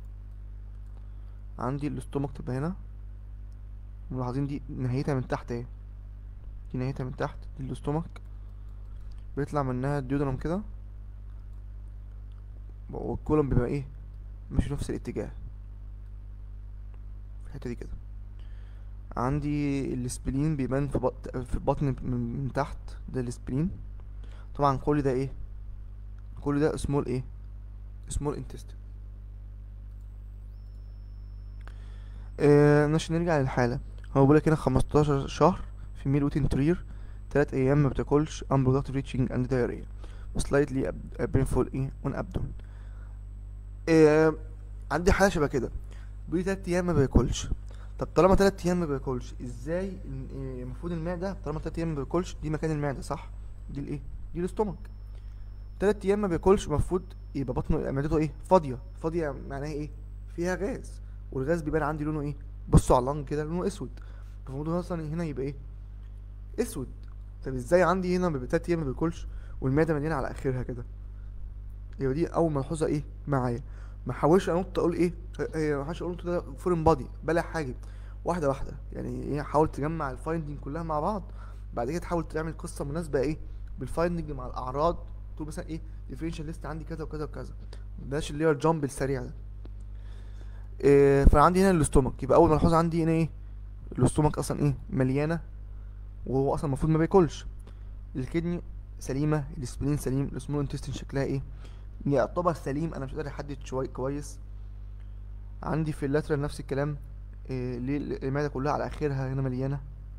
عندي الاستومك تبقى هنا ملاحظين دي نهايتها من تحت اهي دي نهايتها من تحت دي الاستومك بيطلع منها الديودرم كده والكولوم بيبقى ايه ماشي في نفس الاتجاه في الحته دي كده عندي السبلين بيبان في بط... في البطن من, من تحت ده السبلين طبعا كل ده ايه كل ده سمول ايه سمول انتستين آه ماشي نرجع للحالة هو بيقولك هنا خمستاشر شهر في ميل ويتن ترير تلات أيام ما بتاكلش unproductive reaching and diarrhea slightly ab- painful ايه on abdomen آه عندي حالة شبه كده بيقولي تلات أيام ما بياكلش طب طالما تلات أيام ما بياكلش ازاي إن- إيه، المفروض المعدة طالما تلات أيام ما بياكلش دي مكان المعدة صح دي الايه دي الاستومك تلات أيام ما بياكلش المفروض يبقى بطنه معدته ايه فاضية فاضية معناها ايه فيها غاز والغاز بيبان عندي لونه ايه بصوا على اللنج كده لونه اسود فالمفروض اصلا هنا يبقى ايه اسود طب ازاي عندي هنا بيبقى تلات ايام ما بياكلش والمعده مليانه على اخرها كده يبقى دي اول ملحوظه ايه معايا ما احاولش انط اقول ايه هي ما حدش اقول انت ده فورين بادي بلا حاجه واحده واحده يعني ايه حاول تجمع الفايندنج كلها مع بعض بعد كده تحاول تعمل قصه مناسبه ايه بالفايندنج مع الاعراض تقول مثلا ايه ديفرنشال ليست عندي كذا وكذا وكذا بلاش اللي هو الجامب السريع ده إيه فانا عندي هنا الاستومك يبقى اول ملحوظه عندي هنا ايه الاستومك اصلا ايه مليانه وهو اصلا المفروض ما بياكلش الكدني سليمه السبلين سليم السمول انتستين شكلها ايه يعتبر سليم انا مش قادر احدد شويه كويس عندي في اللاترال نفس الكلام إيه ليه المعده كلها على اخرها هنا مليانه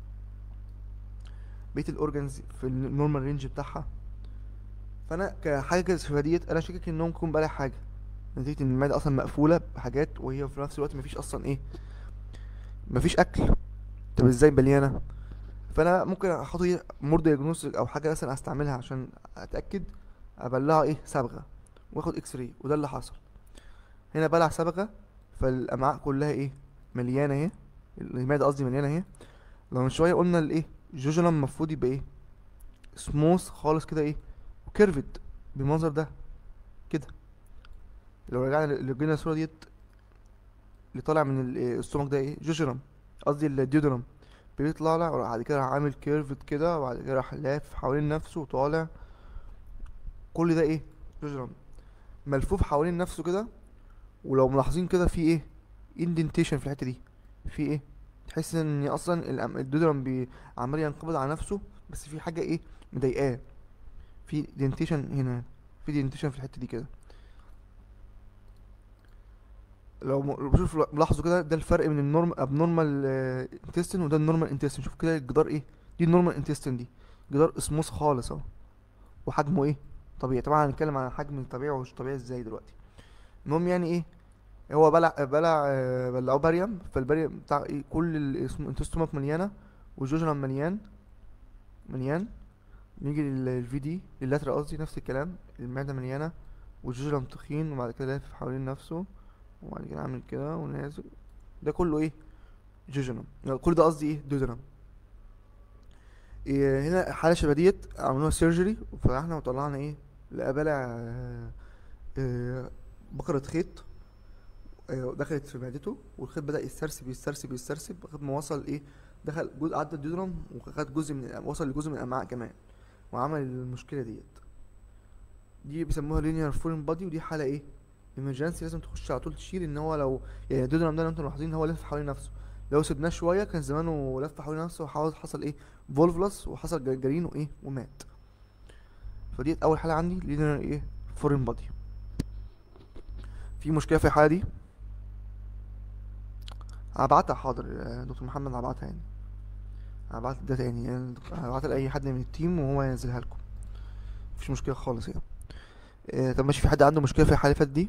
بقيه الاورجنز في النورمال رينج بتاعها فانا كحاجه كده شبه ديت انا شاكك انهم يكون بقى حاجه نتيجه ان المعده اصلا مقفوله بحاجات وهي في نفس الوقت مفيش اصلا ايه مفيش اكل طب ازاي مليانه فانا ممكن احط ايه مور دياجنوستيك او حاجه مثلا استعملها عشان اتاكد ابلعها ايه صبغه واخد اكس راي وده اللي حصل هنا بلع صبغه فالامعاء كلها ايه مليانه اهي المعده قصدي مليانه اهي لو من شويه قلنا الايه جوجنا المفروض يبقى ايه سموث خالص كده ايه وكيرفد بالمنظر ده كده لو رجعنا ل- لو جينا الصوره ديت اللي طالع من ال- إيه الستومك ده ايه جوجرم قصدي الديودرم بيطلع لع وبعد كده راح عامل كيرفد كده وبعد كده راح لاف حوالين نفسه وطالع كل ده ايه جوجرم ملفوف حوالين نفسه كده ولو ملاحظين كده في ايه اندنتيشن في الحته دي في ايه تحس ان اصلا الأم- الدودرم بي- عمال ينقبض على نفسه بس في حاجه ايه مضايقاه في دنتيشن هنا في دنتيشن في الحته دي كده لو م- بشوف ملاحظوا كده ده الفرق بين النورم ابنورمال انتستين وده النورمال انتستين شوف كده الجدار ايه دي النورمال انتستين دي جدار اسموس خالص اهو وحجمه ايه طبيعي طبعا هنتكلم عن حجم الطبيعي ومش طبيعي ازاي دلوقتي المهم يعني ايه هو بلع بلع آه، بلعوه باريوم فالباريوم بتاع ايه كل ال- اسمه انتستومك مليانه والجوجرم مليان مليان نيجي للفي دي لللاترال قصدي نفس الكلام المعده مليانه والجوجرم تخين وبعد كده لافف حوالين نفسه وبعد كده عامل كده ونازل ده كله ايه جوجرم كل ده قصدي ايه دودرم إيه هنا حالة شبه ديت عملوها سيرجري فاحنا وطلعنا ايه لقى بلع آه، آه، بقرة خيط آه، دخلت في معدته والخيط بدأ يسترسب يسترسب يسترسب لغاية ما وصل ايه دخل جزء عدى الدودرم وخد جزء من الأم- وصل لجزء من الأمعاء كمان وعمل المشكلة ديت دي بيسموها linear foreign body ودي حالة ايه emergency لازم تخش على طول تشيل ان هو لو يعني الدودرم ده لو انتوا ملاحظين هو لف حوالين نفسه لو سيبناه شوية كان زمانه لف حوالين نفسه وحاول حصل ايه فولفلس وحصل جرجرين وايه ومات فدي اول حالة عندي linear ايه foreign body في مشكلة في الحالة دي هبعتها حاضر يا دكتور محمد هبعتها يعني هبعت ده تاني يعني هبعتها لأي حد من التيم وهو ينزلها لكم مفيش مشكلة خالص يعني إيه طب ماشي في حد عنده مشكلة في الحالة اللي فاتت دي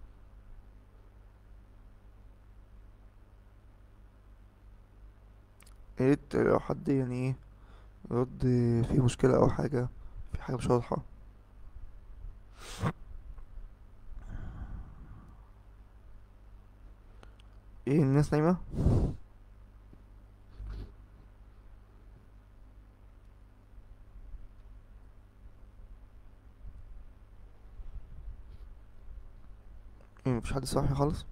يا ريت لو حد يعني ايه يرد في مشكلة أو حاجة في حاجة مش واضحة ايه الناس نايمة ايه مفيش حد صاحي خالص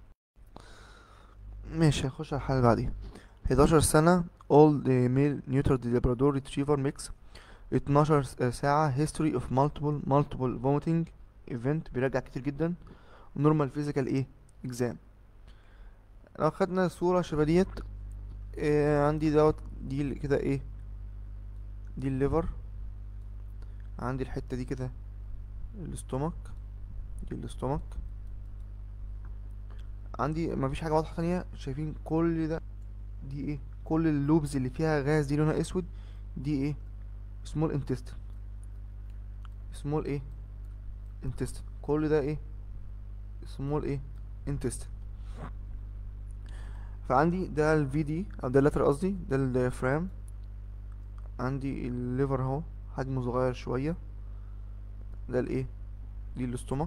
ماشي هنخش على الحالة اللي بعديها 11 سنة old male neutered labrador retriever mix 12 س- ساعة history of multiple multiple vomiting event بيرجع كتير جدا normal physical ايه exam لو خدنا صورة شبه ديت إيه عندي دوت دي ال- كده ايه دي الليفر عندي الحتة دي كده الاستومك دي الاستومك عندي مفيش حاجة واضحة تانية شايفين كل ده دي ايه كل اللوبز اللي فيها غاز دي لونها اسود دي ايه سمول انتستين سمول ايه انتستين كل ده ايه سمول ايه انتستين فعندي ده الفي دي او ده اللتر قصدي ده الديافرام عندي الليفر اهو حجمه صغير شوية ده الايه دي الاستومك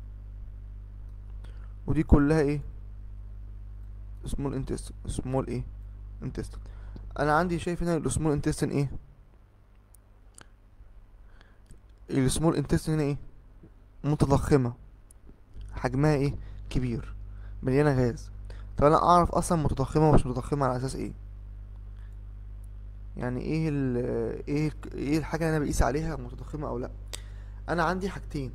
ودي كلها ايه سمول انتستين سمول ايه انتستين انا عندي شايف هنا السمول انتستين ايه السمول انتستين هنا ايه متضخمة حجمها ايه كبير مليانة غاز طب انا اعرف اصلا متضخمة ومش متضخمة على اساس ايه يعني ايه ال ايه ال ايه الحاجة اللي انا بقيس عليها متضخمة او لا انا عندي حاجتين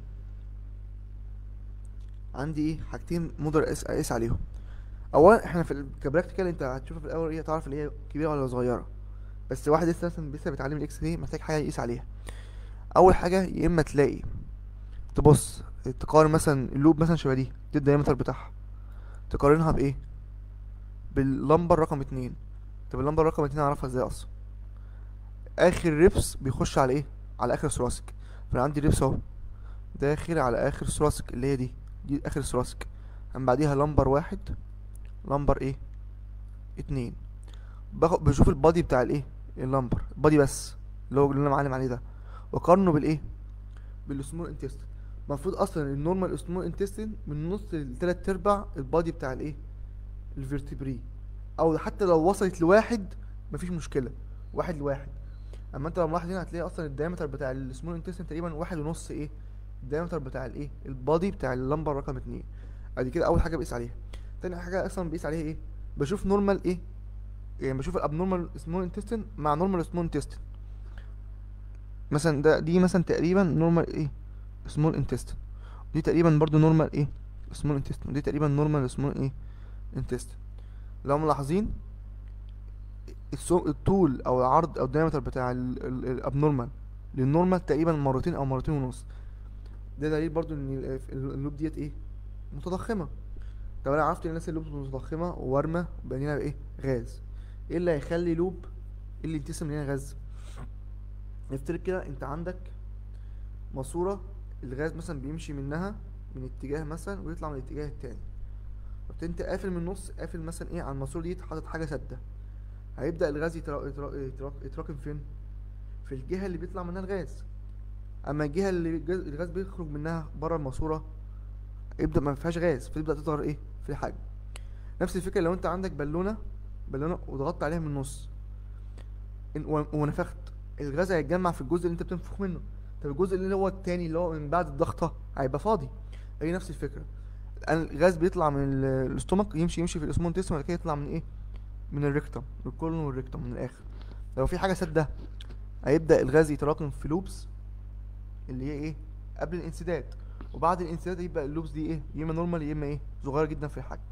عندي ايه حاجتين مقدر اقيس اقيس عليهم اولا احنا في ال- كبراكتيكال انت هتشوفها في الاول ايه تعرف اللي هي كبيره ولا صغيره بس واحد لسه مثلا لسه بيتعلم الاكس راي محتاج حاجه يقيس عليها اول حاجه يا اما تلاقي تبص تقارن مثلا اللوب مثلا شبه دي دي الدايمتر بتاعها تقارنها بايه باللمبر رقم اتنين طب اللمبر رقم اتنين اعرفها ازاي اصلا اخر ريبس بيخش على ايه على اخر ثراسك فانا عندي ريبس اهو داخل على اخر ثراسك اللي هي دي دي اخر ثراسك من بعديها لمبر واحد لمبر ايه اتنين باخد بشوف البادي بتاع الايه اللمبر البادي بس اللي هو اللي انا معلم عليه ده واقارنه بالايه بالسمول انتستين المفروض اصلا النورمال سمول انتستين من نص لتلات ارباع البادي بتاع الايه الفيرتبري او حتى لو وصلت لواحد مفيش مشكله واحد لواحد اما انت لو ملاحظ هنا هتلاقي اصلا الدايمتر بتاع السمول انتستين تقريبا واحد ونص ايه الدايمتر بتاع الايه البادي بتاع اللمبر رقم اتنين ادي كده اول حاجه بقيس عليها تاني حاجه اصلا بقيس عليها ايه بشوف نورمال ايه يعني بشوف الابنورمال سمول انتستين مع نورمال سمول انتستين مثلا ده دي مثلا تقريبا نورمال ايه سمول انتستين دي تقريبا برضو نورمال ايه سمول انتستين ودي تقريبا نورمال سمول ايه انتستين لو ملاحظين السو- الطول او العرض او الدايمتر بتاع الابنورمال للنورمال تقريبا مرتين او مرتين ونص ده دليل برضو ان ال- ال- اللوب ديت ايه متضخمه طب انا عرفت ان الناس اللوب متضخمه ووارمه بنينا بايه غاز ايه اللي هيخلي لوب إيه اللي يتسم مليانه غاز نفترض كده انت عندك ماسوره الغاز مثلا بيمشي منها من اتجاه مثلا ويطلع من الاتجاه التاني طب انت قافل من النص قافل مثلا ايه على الماسوره دي حاطط حاجه سادة هيبدأ الغاز يترا- يترا- يترا- يتراكم فين في الجهة اللي بيطلع منها الغاز اما الجهة اللي الجاز- الغاز بيخرج منها بره الماسورة يبدأ ما فيهاش غاز فتبدأ تظهر ايه في الحجم نفس الفكرة لو انت عندك بالونة بالونة وضغطت عليها من النص إن- و- ونفخت الغاز هيتجمع في الجزء اللي انت بتنفخ منه طب الجزء اللي هو التاني اللي هو من بعد الضغطة هيبقى فاضي هي نفس الفكرة الآن الغاز بيطلع من ال- الاستومك يمشي يمشي في الاسمون تيست وبعد كده يطلع من ايه من الريكتوم من الكولون والريكتوم من الاخر لو في حاجة سادة هيبدأ الغاز يتراكم في لوبس اللي هي ايه قبل الانسداد وبعد الانسداد يبقى اللوبس دي ايه يا اما نورمال يا اما ايه صغيره جدا في الحجم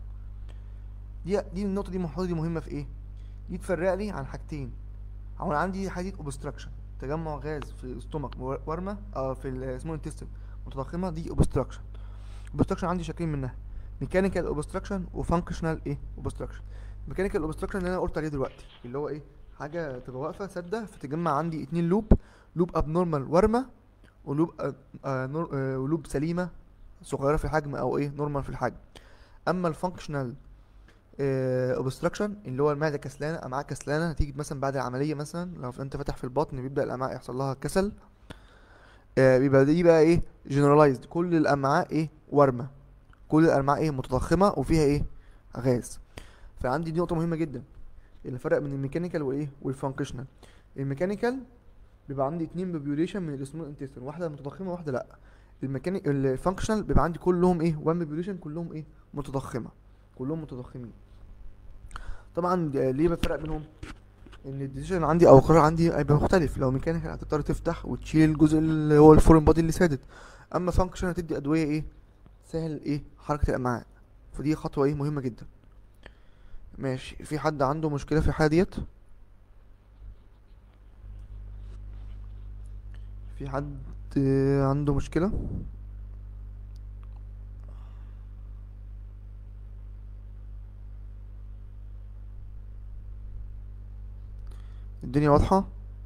دي دي النقطه دي المحطه دي مهمه في ايه دي تفرق لي عن حاجتين هو انا عندي حاجه اوبستراكشن تجمع غاز في الاستومك ورمه اه في السمول انتستين متضخمه دي اوبستراكشن اوبستراكشن عندي شكلين منها ميكانيكال اوبستراكشن وفانكشنال ايه اوبستراكشن ميكانيكال اوبستراكشن اللي انا قلت عليه دلوقتي اللي هو ايه حاجه تبقى واقفه ساده فتجمع عندي اتنين لوب لوب ابنورمال ورمه ولوب آه آه نور آه ولوب سليمه صغيره في الحجم او ايه نورمال في الحجم اما الفانكشنال اوبستراكشن اللي هو المعده كسلانه امعاء كسلانه نتيجه مثلا بعد العمليه مثلا لو انت فاتح في البطن بيبدا الامعاء يحصل لها كسل آه بيبقى دي بقى ايه جنرالايزد كل الامعاء ايه ورمه كل الامعاء ايه متضخمه وفيها ايه غاز فعندي دي نقطه مهمه جدا الفرق بين الميكانيكال وايه والفانكشنال الميكانيكال بيبقى عندي اتنين بيبيوليشن من السمول انتستين واحده متضخمه وواحده لا الميكانيك الفانكشنال بيبقى عندي كلهم ايه وان بيبيوليشن كلهم ايه متضخمه كلهم متضخمين طبعا د- ليه بفرق بينهم ان الديسيجن عندي او القرار عندي هيبقى مختلف لو ميكانيكال هتضطر تفتح وتشيل الجزء اللي هو الفورين بودي اللي سادد اما فانكشن هتدي ادويه ايه تسهل ايه حركه الامعاء فدي خطوه ايه مهمه جدا ماشي في حد عنده مشكله في الحاجه ديت في حد آه، عنده مشكلة الدنيا واضحة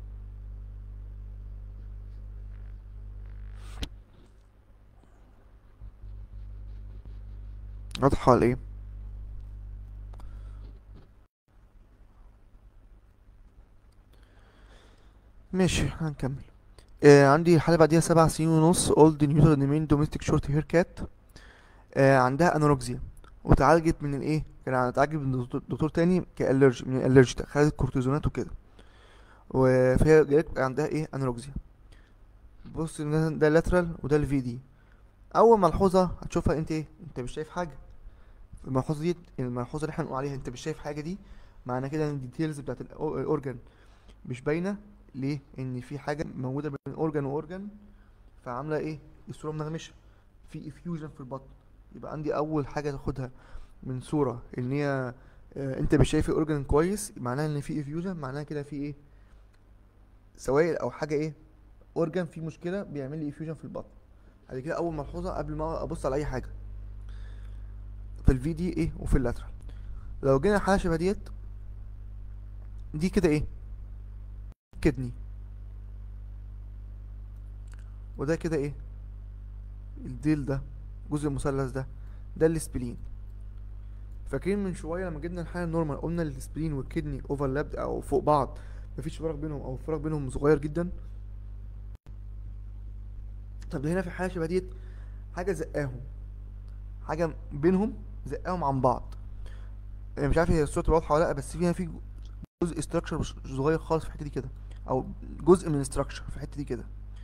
واضحة ولا ايه ماشي هنكمل آه عندي حالة بعديها سبع سنين ونص اولد نيوتر نيمين دوميستيك شورت هير كات آه عندها انوركسيا وتعالجت من الايه كان اتعالجت من دكتور, دكتور تاني كالرجي من الالرجي خدت كورتيزونات وكده وفهي جالت عندها ايه انوركسيا بص ده ده اللاترال وده الفي دي اول ملحوظه هتشوفها انت ايه انت مش شايف حاجه الملحوظه دي الملحوظه اللي احنا بنقول عليها انت مش شايف حاجه دي معنى كده ان الديتيلز بتاعت الأو- الاورجن مش باينه ليه ان في حاجه موجوده بين اورجن واورجن فعامله ايه الصوره منغمشه في افيوجن في البطن يبقى عندي اول حاجه تاخدها من صوره ان هي آه، انت مش شايف الاورجن كويس معناها ان في افيوجن معناها كده في ايه سوائل او حاجه ايه اورجن فيه مشكله بيعمل لي افيوجن في البطن بعد كده اول ملحوظه قبل ما ابص على اي حاجه في الفي دي ايه وفي اللاترال لو جينا حاجه شبه ديت دي كده ايه كدني وده كده ايه الديل ده جزء المثلث ده ده السبلين فاكرين من شويه لما جبنا الحاله النورمال قلنا السبلين والكدني اوفرلابد او فوق بعض مفيش فراغ بينهم او الفراغ بينهم صغير جدا طب ده هنا في حاله شبه ديت حاجه زقاهم حاجه بينهم زقاهم عن بعض أنا مش عارف هي الصوره تبقى واضحه ولا لا بس فيها في جزء استراكشر صغير خالص في الحته دي كده او جزء من الاستراكشر في الحته دي كده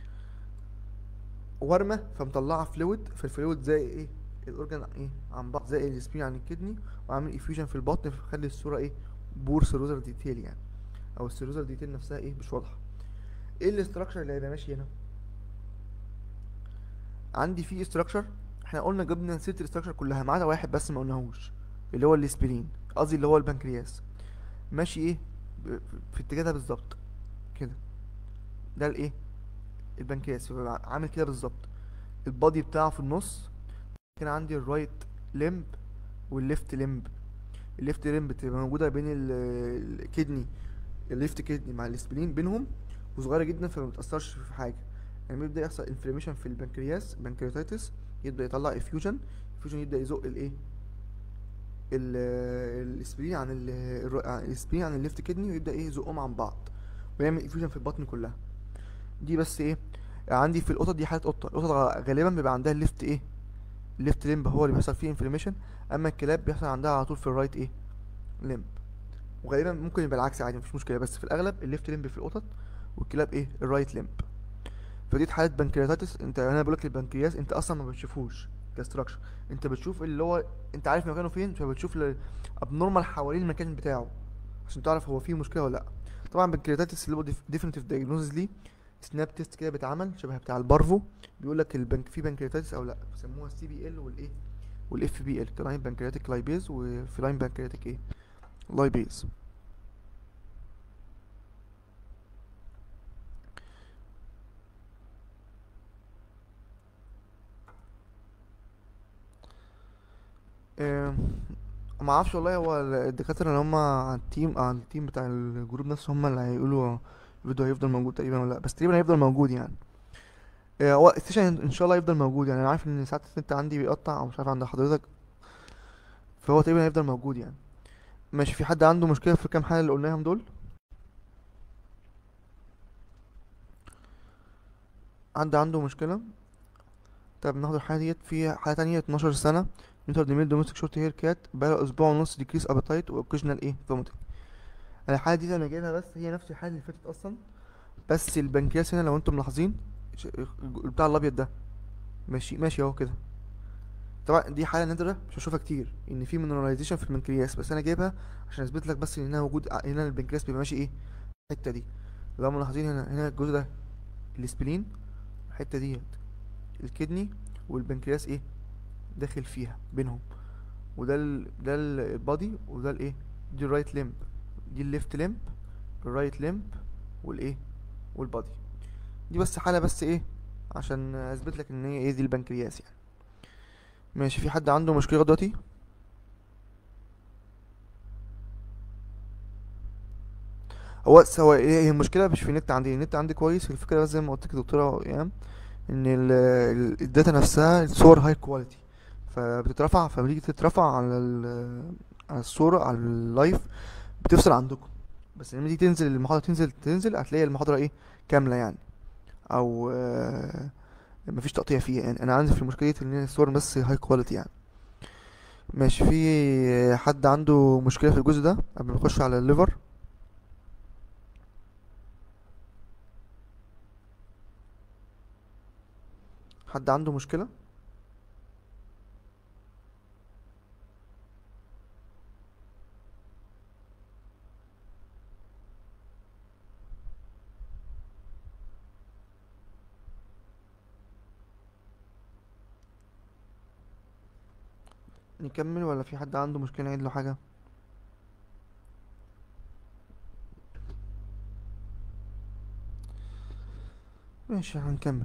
ورمه فمطلعه فلويد فالفلويد زي ايه الاورجن ايه عن بعض زي السبين عن الكدني وعامل افيوجن في البطن فخلي الصوره ايه بور سيروزر ديتيل يعني او السيروزر ديتيل نفسها ايه مش واضحه ايه الاستراكشر اللي هيبقى ماشي هنا عندي في استراكشر احنا قلنا جبنا سيره الاستراكشر كلها ما عدا واحد بس ما قلناهوش اللي هو الاسبرين قصدي اللي هو البنكرياس ماشي ايه ب- في اتجاه ده بالظبط كده ده الايه البنكرياس يبقى عامل كده بالظبط البادي بتاعه في النص كان عندي الرايت لمب والليفت لمب الليفت لمب بتبقى موجوده بين ال- الكدني الليفت كدني مع الاسبلين بينهم وصغيره جدا فما بتاثرش في حاجه يعني بيبدا يحصل انفلاميشن في البنكرياس بنكرياتيتس يبدا يطلع افيوجن افيوجن يبدا يزق الايه ال- الاسبرين عن ال- الر- عن الاسبرين عن الليفت كدني ويبدا ايه يزقهم عن بعض ويعمل افيوجن في البطن كلها دي بس ايه عندي في القطط دي حاله قطه القطط غ- غالبا بيبقى عندها الليفت ايه الليفت لمب هو اللي بيحصل فيه انفلاميشن اما الكلاب بيحصل عندها على طول في الرايت ايه لمب وغالبا ممكن يبقى العكس عادي مفيش مشكله بس في الاغلب الليفت لمب في القطط والكلاب ايه الرايت لمب فدي حاله بنكرياتيتس انت انا بقول لك البنكرياس انت اصلا ما بتشوفوش كستراكشر انت بتشوف اللي هو انت عارف مكانه فين فبتشوف ابنورمال حوالين المكان بتاعه عشان تعرف هو فيه مشكله ولا لا طبعا بنكرياتيتس اللي هو ديفينيتيف دايجنوزز ليه سناب تيست كده بيتعمل شبه بتاع البارفو بيقول لك البنك في بنكرياتيتس او لا بيسموها السي بي ال والايه والاف بي ال كلاين بنكرياتيك لايبيز وفلاين بنكرياتيك ايه لايبيز آه، ما اعرفش والله هو الدكاتره اللي هم على التيم على التيم بتاع الجروب نفسه هم اللي هيقولوا الفيديو هيفضل موجود تقريبا ولا لا بس تقريبا هيفضل موجود يعني آه، هو السيشن ان شاء الله هيفضل موجود يعني انا عارف ان ساعات النت عندي بيقطع او مش عارف عند حضرتك فهو تقريبا هيفضل موجود يعني ماشي في حد عنده مشكله في الكام حاله اللي قلناهم دول حد عنده مشكله طب ناخد الحاله ديت في حاله تانية 12 سنه نيوتر ديميل دوميستيك شورت هير كات بقالها اسبوع ونص ديكريس ابيتايت واوكيجنال ايه فوميتنج الحاله دي انا جايبها بس هي نفس الحاله اللي فاتت اصلا بس البنكرياس هنا لو انتم ملاحظين ش- بتاع الابيض ده ماشي ماشي اهو كده طبعا دي حاله نادره مش هشوفها كتير ان في مينراليزيشن في البنكرياس بس انا جايبها عشان اثبت لك بس ان هنا موجود ع- هنا البنكرياس بيبقى ماشي ايه الحته دي لو ملاحظين هنا هنا الجزء ده السبلين الحته ديت الكدني والبنكرياس ايه داخل فيها بينهم وده ال ده ال- البادي وده الايه دي الرايت لمب دي الليفت لمب الرايت لمب والايه والبادي دي بس حالة بس ايه عشان اثبت لك ان هي ايه دي البنكرياس يعني ماشي في حد عنده مشكلة لغاية دلوقتي هو هو ايه هي المشكلة مش في النت عندي النت عندي كويس الفكرة بس زي ما قلت لك يا دكتورة ايام ان ال- ال- الداتا نفسها الصور هاي كواليتي فبتترفع فلما تيجي تترفع على ال- على الصورة على اللايف بتفصل عندكم بس لما تيجي تنزل المحاضرة تنزل تنزل هتلاقي المحاضرة ايه كاملة يعني او آه مفيش تقطيع فيها يعني انا عندي في المشكلة دي ان الصور بس هاي كواليتي يعني ماشي في حد عنده مشكلة في الجزء ده قبل ما نخش على الليفر حد عنده مشكلة نكمل ولا في حد عنده مشكلة نعيد له حاجة ماشي هنكمل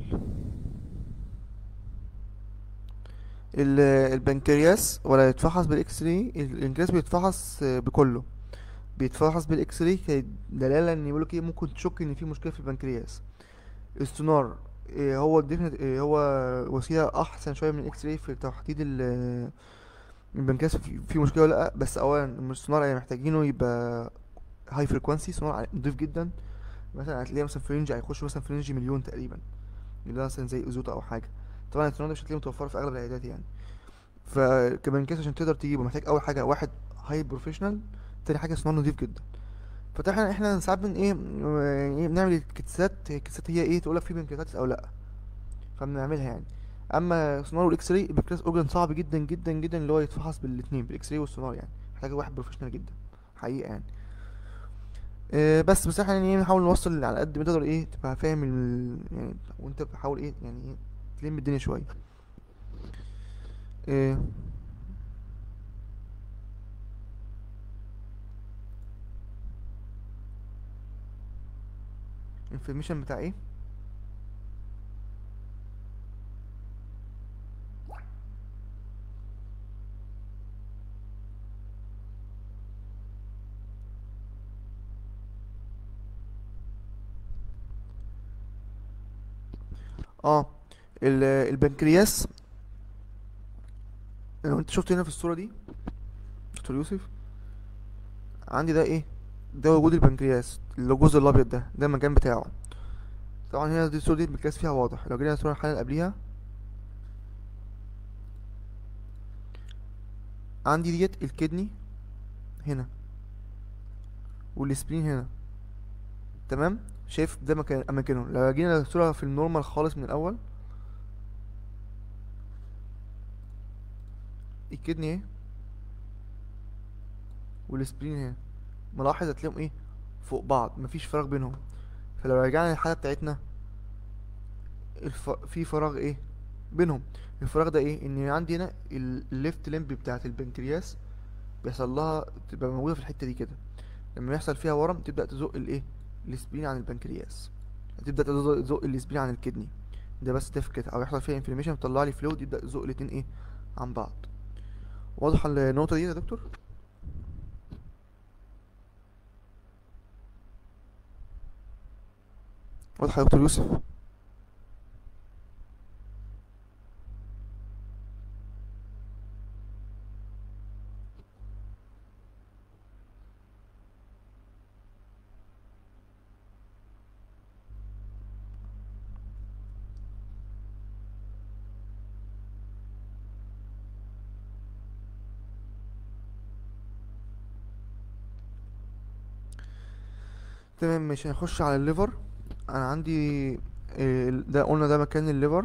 ال- البنكرياس ولا يتفحص بالاكس راي البنكرياس بيتفحص آه، بكله بيتفحص بالاكس راي كدلالة ان يقولك ايه ممكن تشك ان في مشكلة في البنكرياس السونار إيه هو الديفنت إيه هو وسيلة احسن شوية من الاكس راي في تحديد ال- البنكرياس في في مشكلة ولا لا بس اولا السونار اللي محتاجينه يبقى هاي فريكوانسي سونار نضيف جدا مثلا هتلاقيه مثلا في رينج هيخش مثلا في رينج مليون تقريبا اللي هو مثلا زي اوزوتا او حاجة طبعا السونار ده مش هتلاقيه متوفر في اغلب العيادات يعني فكبنكرياس عشان تقدر تجيبه محتاج اول حاجة واحد هاي بروفيشنال تاني حاجة سونار نضيف جدا فاحنا احنا ساعات بن ايه م- ايه بنعمل الكتسات الكتسات هي ايه تقولك في بنكرياتايتس او لا فبنعملها يعني اما سونار والاكس راي البنكرياس اورجن صعب جدا جدا جدا اللي هو يتفحص بالاثنين بالاكس راي والسونار يعني محتاج واحد بروفيشنال جدا حقيقة يعني إيه بس بس احنا يعني ايه نحاول نوصل على قد ما تقدر ايه تبقى فاهم ال... يعني وانت بتحاول ايه يعني ايه تلم الدنيا شوية إيه انفورميشن بتاع ايه اه ال- البنكرياس لو انت شفت هنا في الصورة دي دكتور يوسف عندي ده ايه ده وجود البنكرياس اللي هو الجزء الابيض ده ده المكان بتاعه طبعا هنا دي الصورة دي البنكرياس فيها واضح لو جينا الصورة الحالة اللي قبليها عندي ديت الكدني هنا والسبلين هنا تمام شايف ده مكان اماكنهم لو جينا الصورة في النورمال خالص من الاول الكدني اهي والسبلين هنا ملاحظ هتلاقيهم ايه فوق بعض مفيش فراغ بينهم فلو رجعنا للحالة بتاعتنا الف... في فراغ ايه بينهم الفراغ ده ايه ان عندي هنا الليفت لمب بتاعت البنكرياس بيحصل لها تبقى موجودة في الحتة دي كده لما يحصل فيها ورم تبدأ تزق الايه السبلين عن البنكرياس تبدأ تزق تزق السبلين عن الكدني ده بس ده فكرة او يحصل فيها انفلاميشن تطلع لي فلويد يبدأ يزق الاتنين ايه عن بعض واضحة النقطة دي يا دكتور واضحة يا دكتور يوسف تمام ماشي هنخش على الليفر انا عندي إيه، ده قلنا ده مكان الليفر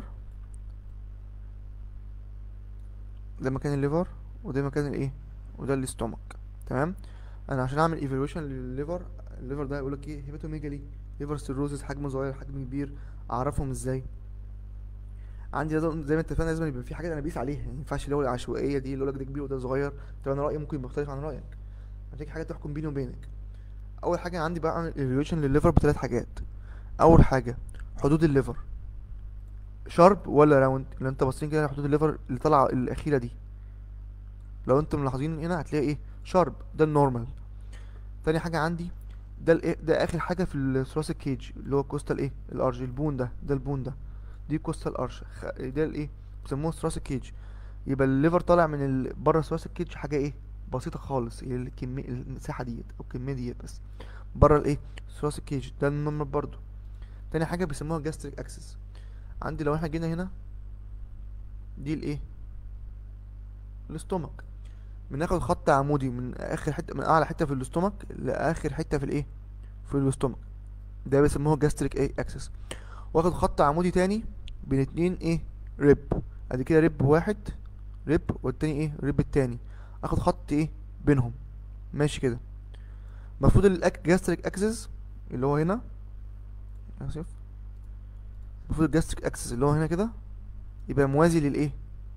ده مكان الليفر وده مكان الايه وده الاستومك تمام انا عشان اعمل ايفالويشن للليفر الليفر ده يقولك ايه هيباتوميجالي ليفر سيروزس حجم صغير حجم كبير اعرفهم ازاي عندي لازم زي ما اتفقنا لازم يبقى في حاجات انا بقيس عليها يعني ما ينفعش اللي هو العشوائيه دي اللي يقولك ده كبير وده صغير طب انا رايي ممكن يبقى مختلف عن رايك محتاج حاجه تحكم بيني وبينك اول حاجه عندي بقى اعمل ايفالويشن للليفر بثلاث حاجات اول حاجه حدود الليفر شارب ولا راوند اللي انت باصين كده على حدود الليفر اللي طالعه الاخيره دي لو انتم ملاحظين هنا هتلاقي ايه شارب ده النورمال تاني حاجه عندي ده الايه ده اخر حاجه في الثراسيك كيج اللي هو كوستال ايه الارش البون ده ده البون ده دي كوستال ارش خ... ده الايه بيسموه ثراسيك كيج يبقى الليفر طالع من ال... بره الثراسيك كيج حاجه ايه بسيطه خالص هي الكميه المساحه ديت او الكميه ديت بس بره الايه الثراسيك كيج ده النورمال برضو تاني حاجه بيسموها جاستريك اكسس عندي لو احنا جينا هنا دي الايه الاستومك بناخد خط عمودي من اخر حته من اعلى حته في الاستومك لاخر حته في الايه في الاستومك ده بيسموه جاستريك ايه اكسس واخد خط عمودي تاني بين اتنين ايه ريب ادي كده ريب واحد ريب والتاني ايه ريب التاني اخد خط ايه بينهم ماشي كده المفروض الجاستريك اكسس اللي هو هنا اسف المفروض الجاستريك اكسس اللي هو هنا كده يبقى موازي للايه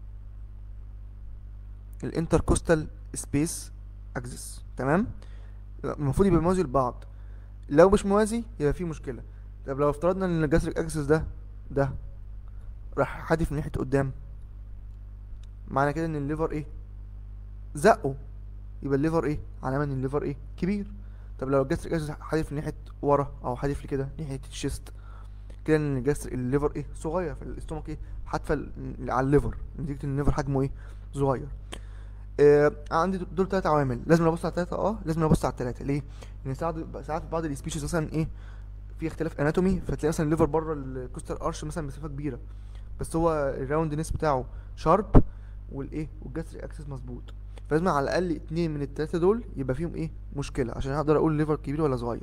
الانتركوستال سبيس اكسس تمام المفروض يبقى موازي لبعض لو مش موازي يبقى في مشكله طب لو افترضنا ان الجاستريك اكسس ده ده راح حادف من ناحيه قدام معنى كده ان الليفر ايه زقه يبقى الليفر ايه علامه ان الليفر ايه كبير طب لو الجاستريك اكسس حادف من ناحيه ورا او حادف لي كده ناحيه الشيست كده ان الجاستريك الليفر ايه صغير فالاستومك ايه حادفه ال- على الليفر نتيجه ان الليفر حجمه ايه صغير آه عندي دول- دول تلات عوامل لازم ابص على التلاته اه لازم ابص على التلاته ليه لان ساعات ساعات في بعض السبيشيز مثلا ايه في اختلاف اناتومي فتلاقي مثلا الليفر بره الكوستال ارش مثلا مسافه كبيره بس هو الراوندنس بتاعه شارب والايه والجاستريك اكسس مظبوط فلازم على الاقل اتنين من التلاته دول يبقى فيهم ايه مشكله عشان اقدر اقول الليفر كبير ولا صغير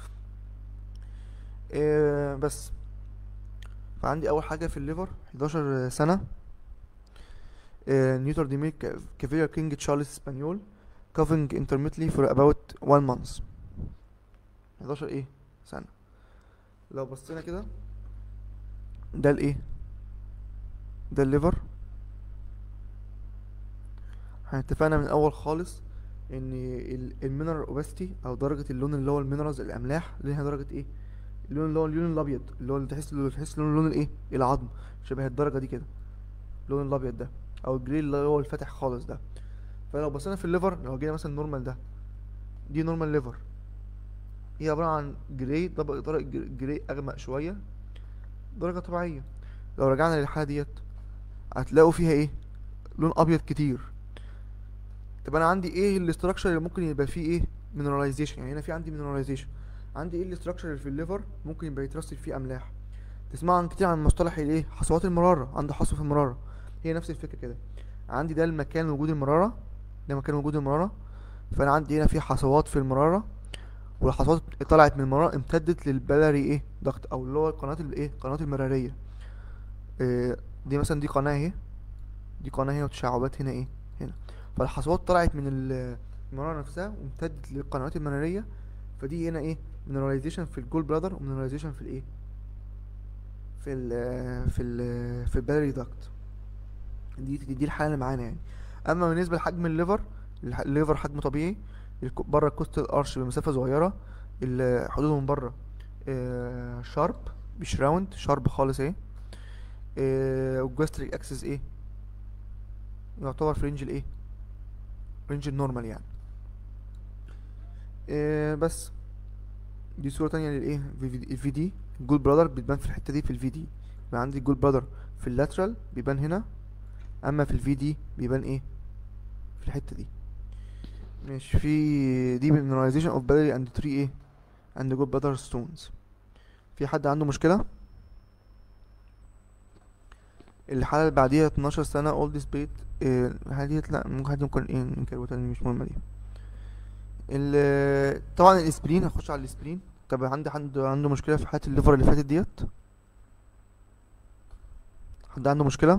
إيه بس فعندي اول حاجه في الليفر 11 سنه نيوتر ديمير كافيريا كينج تشارلز اسبانيول كافينج intermittently for about one month 11 ايه سنة لو بصينا كده ده الايه ده الليفر احنا اتفقنا من الاول خالص ان المينرال اوباستي او درجة اللون اللي هو المينرالز الاملاح ليها درجة ايه اللون اللي هو اللون الابيض اللي هو اللي تحس اللي تحس لون اللون الايه العظم شبه الدرجة دي كده اللون الابيض ده او الجري اللي هو الفاتح خالص ده فلو بصينا في الليفر لو جينا مثلا نورمال ده دي نورمال ليفر هي عبارة عن جراي طبق درجة جراي أغمق شوية درجة طبيعية لو رجعنا للحالة ديت هتلاقوا فيها ايه لون أبيض كتير طب أنا عندي ايه الاستراكشر اللي ممكن يبقى فيه ايه mineralization يعني هنا في عندي mineralization عندي ايه الاستراكشر اللي في الليفر ممكن يبقى يترسب فيه أملاح تسمع عن كتير عن مصطلح الايه حصوات المرارة عنده حصوة في المرارة هي نفس الفكرة كده عندي ده المكان وجود المرارة ده مكان وجود المرارة فأنا عندي هنا في حصوات في المرارة والحصوات طلعت من المرارة امتدت للبلري ايه ضغط او اللي هو القناة الايه القناة المرارية إيه دي مثلا دي قناة اهي دي قناة هنا وتشعبات هنا ايه هنا فالحصوات طلعت من ال- المرارة نفسها وامتدت للقنوات المرارية فدي هنا ايه mineralization في الجول بلادر ومينراليزيشن في الايه في ال في ال في البلري ضغط دي دي الحالة اللي معانا يعني اما بالنسبة لحجم الليفر الح- الليفر حجمه طبيعي الك- بره الكوستال ارش بمسافة صغيرة ال- حدوده من بره آه، شارب مش راوند شارب خالص ايه آه، والجاستريك اكسس ايه يعتبر في رينج الايه رينج النورمال يعني آه، بس دي صورة تانية للايه الفي دي الجول برادر بتبان في الحتة دي في الفي دي يبقى عندي الجول برادر في اللاترال بيبان هنا اما في الفي دي بيبان ايه في الحتة دي ماشي في دي mineralization of battery and tree ايه and good butter stones في حد عنده مشكلة الحالة اللي بعديها 12 سنة old spade إيه الحالة ديت لا ممكن حد ممكن ايه نكروتها تاني مش مهمة دي ال طبعا الاسبرين هخش على الاسبرين طب عندي حد عنده مشكلة في حالة الليفر اللي فاتت ديت حد عنده مشكلة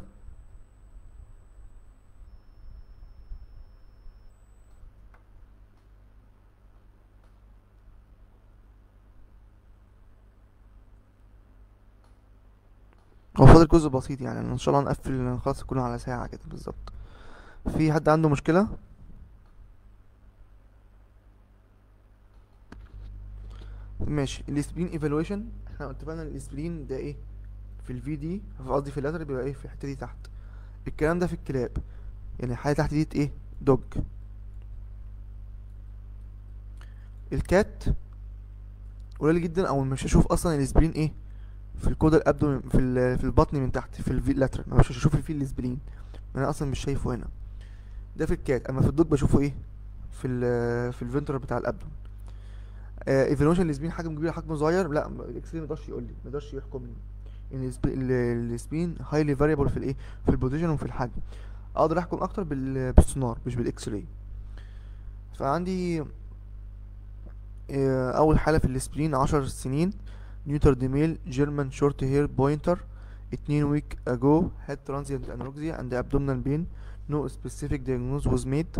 هو فاضل جزء بسيط يعني ان شاء الله نقفل نخلص كله على ساعة كده بالظبط في حد عنده مشكلة ماشي الاسبرين ايفالويشن احنا اتفقنا ان الاسبرين ده ايه في الفي دي قصدي في اللاتر بيبقى ايه في الحته دي تحت الكلام ده في الكلاب يعني الحاجه تحت دي ايه دوج الكات قليل جدا او مش هشوف اصلا الاسبرين ايه في الكودا الابدو في ال- في البطن من تحت في الفي لاترال مش هشوف فيه الاسبرين انا اصلا مش شايفه هنا ده في الكات اما في الدوج بشوفه ايه في ال في الفنترال بتاع الابدو ايفالويشن الاسبين حجم كبير حجم صغير لا م- الاكس راي ما يقدرش يقول لي ما يقدرش يحكم لي ان السب- ال- الاسبين هايلي فاريبل في الايه في البوزيشن وفي الحجم اقدر احكم اكتر بال- بالسونار مش بالاكس راي فعندي آه، اول حاله في الاسبرين عشر سنين نيوتر ديميل جيرمان شورت هير بوينتر اتنين ويك اجو had transient anorexia and abdominal pain no specific diagnosis was made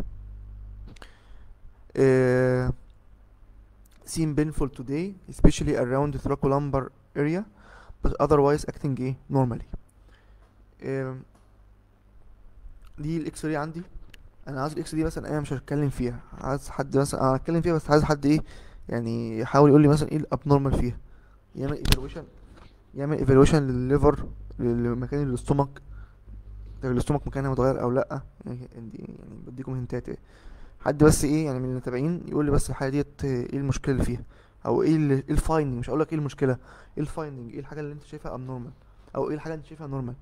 uh, seem painful today especially around the thoracolumbar area but otherwise acting ايه normally آم، دي الاكس راي عندي انا عايز الاكس دي مثلا انا مش هتكلم فيها عايز حد مثلا انا هتكلم فيها بس عايز حد ايه يعني يحاول يقول لي مثلا ايه الابنورمال فيها يعمل ايفالويشن يعمل ايفالويشن للليفر لمكان الاستومك ده الاستومك مكانها متغير او لا يعني دي- يعني بديكم هنتات ايه حد بس ايه يعني من المتابعين يقول لي بس الحاجه ديت ايه المشكله اللي فيها او ايه ال- ايه الفايندنج مش هقول لك ايه المشكله ايه الفايندنج ايه الحاجه اللي انت شايفها ابنورمال او ايه الحاجه اللي انت شايفها نورمال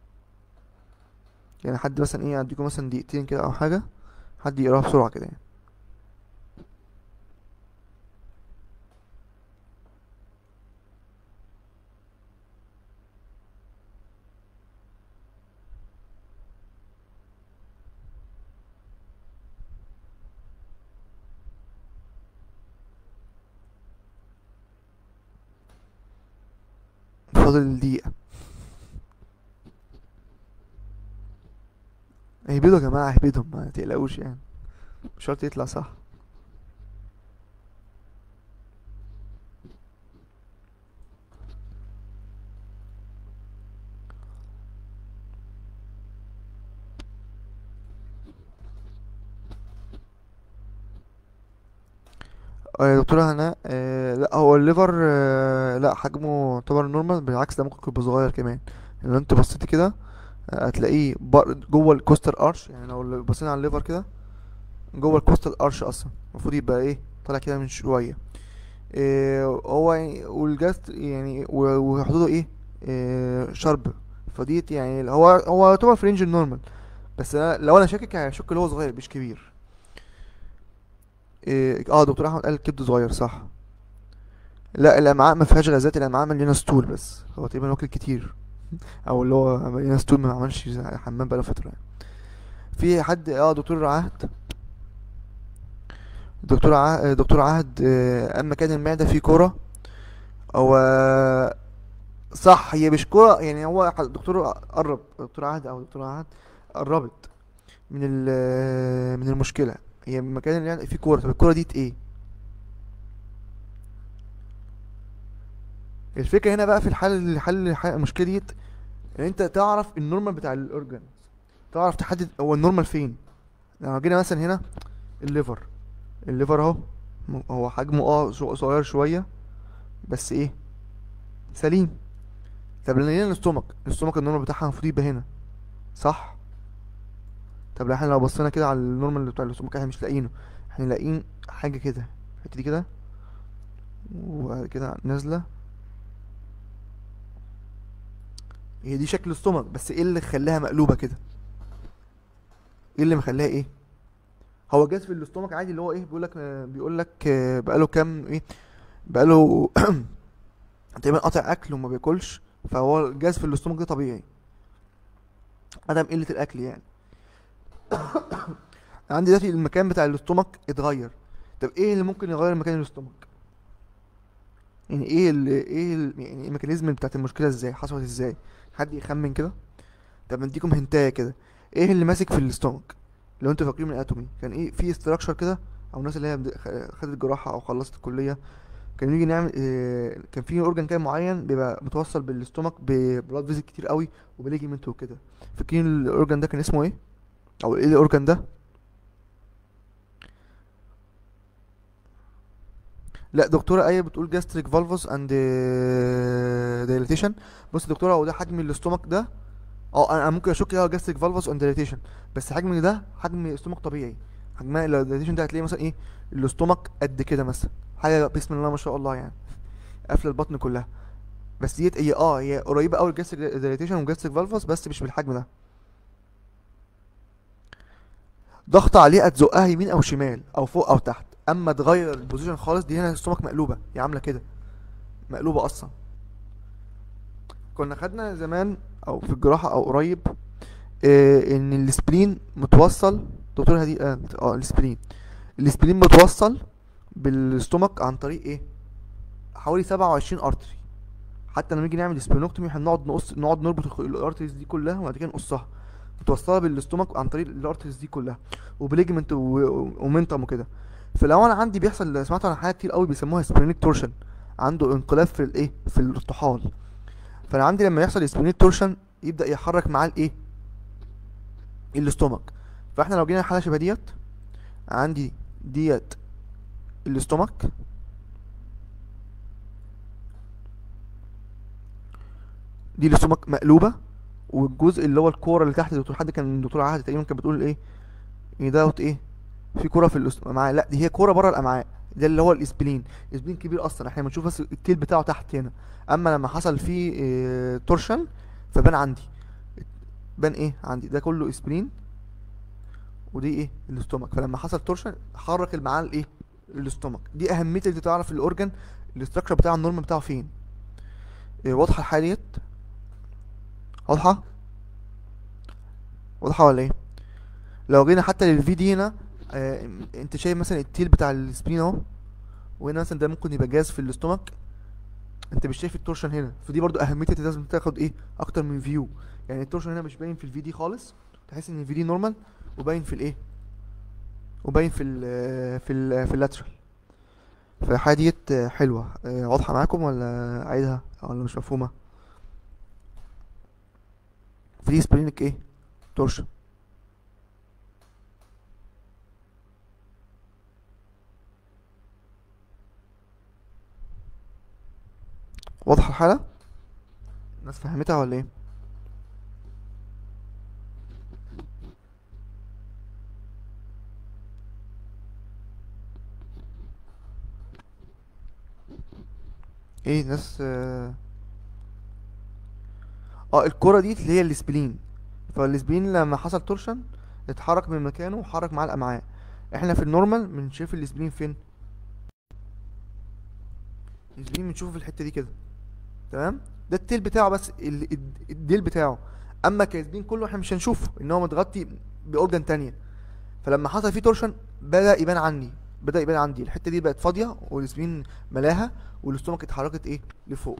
يعني حد مثلا ايه اديكم مثلا دقيقتين كده او حاجه حد يقراها بسرعه كده يعني فاضل دقيقه اهبدوا يا جماعه اهبدهم ما تقلقوش يعني مش شرط يطلع صح آه، يا دكتورة هنا آه لا هو الليفر آه لا حجمه يعتبر نورمال بالعكس ده ممكن يبقى صغير كمان يعني لو انت بصيتي كده آه، هتلاقيه بر- جوه الكوستر ارش يعني لو بصينا على الليفر كده جوه الكوستال ارش اصلا المفروض يبقى ايه طالع كده من شويه إيه هو يعني والجاست يعني و- وحدوده ايه, إيه شارب فديت يعني هو هو يعتبر في رينج النورمال بس أنا لو انا شاكك هشك اللي هو صغير مش كبير إيه اه دكتور احمد قال الكبد صغير صح لا الامعاء ما فيهاش غازات الامعاء مليانه ستول بس هو تقريبا واكل كتير او اللي هو مليانه ستول ما عملش حمام بقاله فتره يعني. في حد اه دكتور عهد دكتور ع... دكتور عهد آه، اما كان المعدة فيه كرة هو صح هي مش كرة يعني هو ح- دكتور قرب دكتور عهد او دكتور عهد قربت من ال من المشكلة هي المكان اللي يعني فيه كورة طب الكورة دي ايه الفكرة هنا بقى في الحل حل الح- المشكلة ديت ان انت تعرف النورمال بتاع الاورجان تعرف تحدد هو النورمال فين لو جينا مثلا هنا الليفر الليفر اهو م- هو حجمه اه ص- صغير شوية بس ايه سليم طب لو لقينا الاستومك الاستومك النورمال بتاعها المفروض يبقى هنا صح طب احنا لو بصينا كده على النورمال بتاع الاستومك احنا مش لاقيينه احنا لاقيين حاجة كده الحتة دي كده وبعد كده نازلة هي دي شكل الاستومك بس ايه اللي خلاها مقلوبة كده ايه اللي مخليها ايه هو جاز في الاستومك عادي اللي هو ايه بيقول لك بيقول لك بقاله كام ايه بقاله تقريبا قاطع اكل وما بياكلش فهو الجاز في الاستومك ده طبيعي عدم قلة الاكل يعني عندي دلوقتي المكان بتاع الاستومك اتغير طب ايه اللي ممكن يغير مكان الاستومك يعني ايه ال ايه ال يعني ايه الميكانيزم بتاعت المشكله ازاي حصلت ازاي حد يخمن كده طب نديكم هنتايه كده ايه اللي ماسك في الاستومك لو انتوا فاكرين من الاناتومي كان ايه في استراكشر كده او الناس اللي هي بد- خ- خدت جراحه او خلصت الكليه كان يجي نعمل إيه كان في اورجان كده معين بيبقى متوصل بالاستومك ببلاد فيزيت كتير قوي وبليجمنت وكده فاكرين الاورجان ده كان اسمه ايه او ايه الاورجان ده لا دكتوره ايه بتقول جاستريك فالفوس اند دايليتيشن بص يا دكتوره هو ده حجم الاستومك ده اه انا أنا ممكن اشك اه جاستريك فالفوس اند دايليتيشن بس حجم ده حجم استومك طبيعي حجمها الدايليتيشن ده هتلاقيه مثلا ايه الاستومك قد كده مثلا حاجه بسم الله ما شاء الله يعني قافله البطن كلها بس ديت هي اه هي قريبه قوي لجاستريك دايليتيشن وجاستريك فالفوس بس مش بالحجم ده ضغط عليه هتزقها يمين او شمال او فوق او تحت اما تغير البوزيشن خالص دي هنا السtomach مقلوبه هي عامله كده مقلوبه اصلا كنا خدنا زمان او في الجراحه او قريب آه ان السبلين متوصل دكتور هدي اه آه، السبلين السبلين متوصل بالستومك عن طريق ايه حوالي 27 ارتري حتى لما نيجي نعمل سبلينوكتومي احنا بنقعد نقص نقعد نربط الخ- الارتريز دي كلها وبعد كده نقصها متوصله بالاستومك عن طريق الارتريز دي كلها وبليجمنت ومنتم وكده فلو انا عندي بيحصل سمعت عن حاجات كتير قوي بيسموها سبلينيك تورشن عنده انقلاب في الايه في الارتحال فانا عندي لما يحصل سبلينيك تورشن يبدا يحرك معاه الايه الاستومك فاحنا لو جينا حاله شبه ديت عندي ديت الاستومك دي الاستومك مقلوبه والجزء اللي هو الكوره اللي تحت دكتور حد كان دكتور عهد تقريبا كانت بتقول ايه ايه دوت ايه في كوره في الامعاء لا دي هي كوره بره الامعاء ده اللي هو الاسبلين الاسبلين كبير اصلا احنا بنشوف بس التيل بتاعه تحت هنا اما لما حصل فيه إيه تورشن فبان عندي بان ايه عندي ده كله اسبلين ودي ايه الاستومك فلما حصل تورشن حرك المعاه الايه الاستومك دي اهميه اللي تعرف الاورجن الاستراكشر بتاع النورم بتاعه فين إيه واضحه الحاله ديت واضحه واضحه ولا ايه لو جينا حتى للفي دي هنا آه انت شايف مثلا التيل بتاع السبلين اهو وهنا مثلا ده ممكن يبقى جاز في الاستومك انت مش شايف التورشن هنا فدي برضو اهميه انت لازم تاخد ايه اكتر من فيو يعني التورشن هنا مش باين في الفي دي خالص تحس ان الفي دي نورمال وباين في الايه وباين في ال في ال في اللاترال فالحاجه ديت آه، حلوه آه، واضحه معاكم ولا اعيدها ولا مش مفهومه في سبلينك ايه تورشن واضحه الحاله الناس فهمتها ولا ايه ايه الناس اه آه، الكرة دي اللي هي السبلين فالسبلين لما حصل تورشن اتحرك من مكانه وحرك مع الامعاء احنا في النورمال بنشوف السبلين فين السبلين بنشوفه في الحتة دي كده تمام ده التيل بتاعه بس ال- الد- الديل بتاعه اما كاسبين كله احنا مش هنشوفه ان هو متغطي باورجن تانية فلما حصل فيه تورشن بدأ يبان عني بدأ يبان عندي الحتة دي بقت فاضية والسبين ملاها والاستومك اتحركت ايه لفوق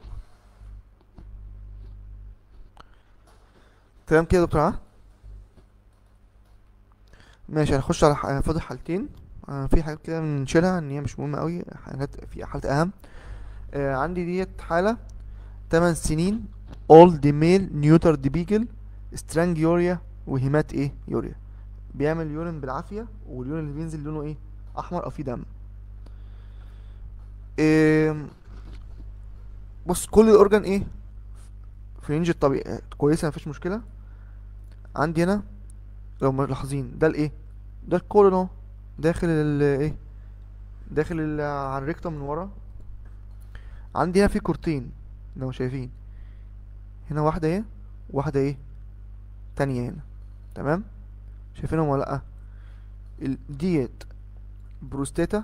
تمام كده يا دكتور ها ماشي هنخش على ح- فاضل حالتين آه، في حاجات كده بنشيلها ان هي مش مهمة قوي حاجات في حالة اهم آه، عندي ديت حالة 8 سنين اولد ميل نيوتر دي بيجل سترانج يوريا وهيمات ايه يوريا بيعمل يورين بالعافية واليورين اللي بينزل لونه ايه احمر او فيه دم إيه بص كل الاورجان ايه في رينج الطبيعي كويسه مفيش مشكله عندي هنا لو ملاحظين ده الايه ده الكولون اهو داخل ال ايه داخل ال على الريكتوم من ورا عندي هنا في كورتين لو شايفين هنا واحده اهي واحده ايه تانية هنا تمام شايفينهم ولا لا ال- ديت بروستاتا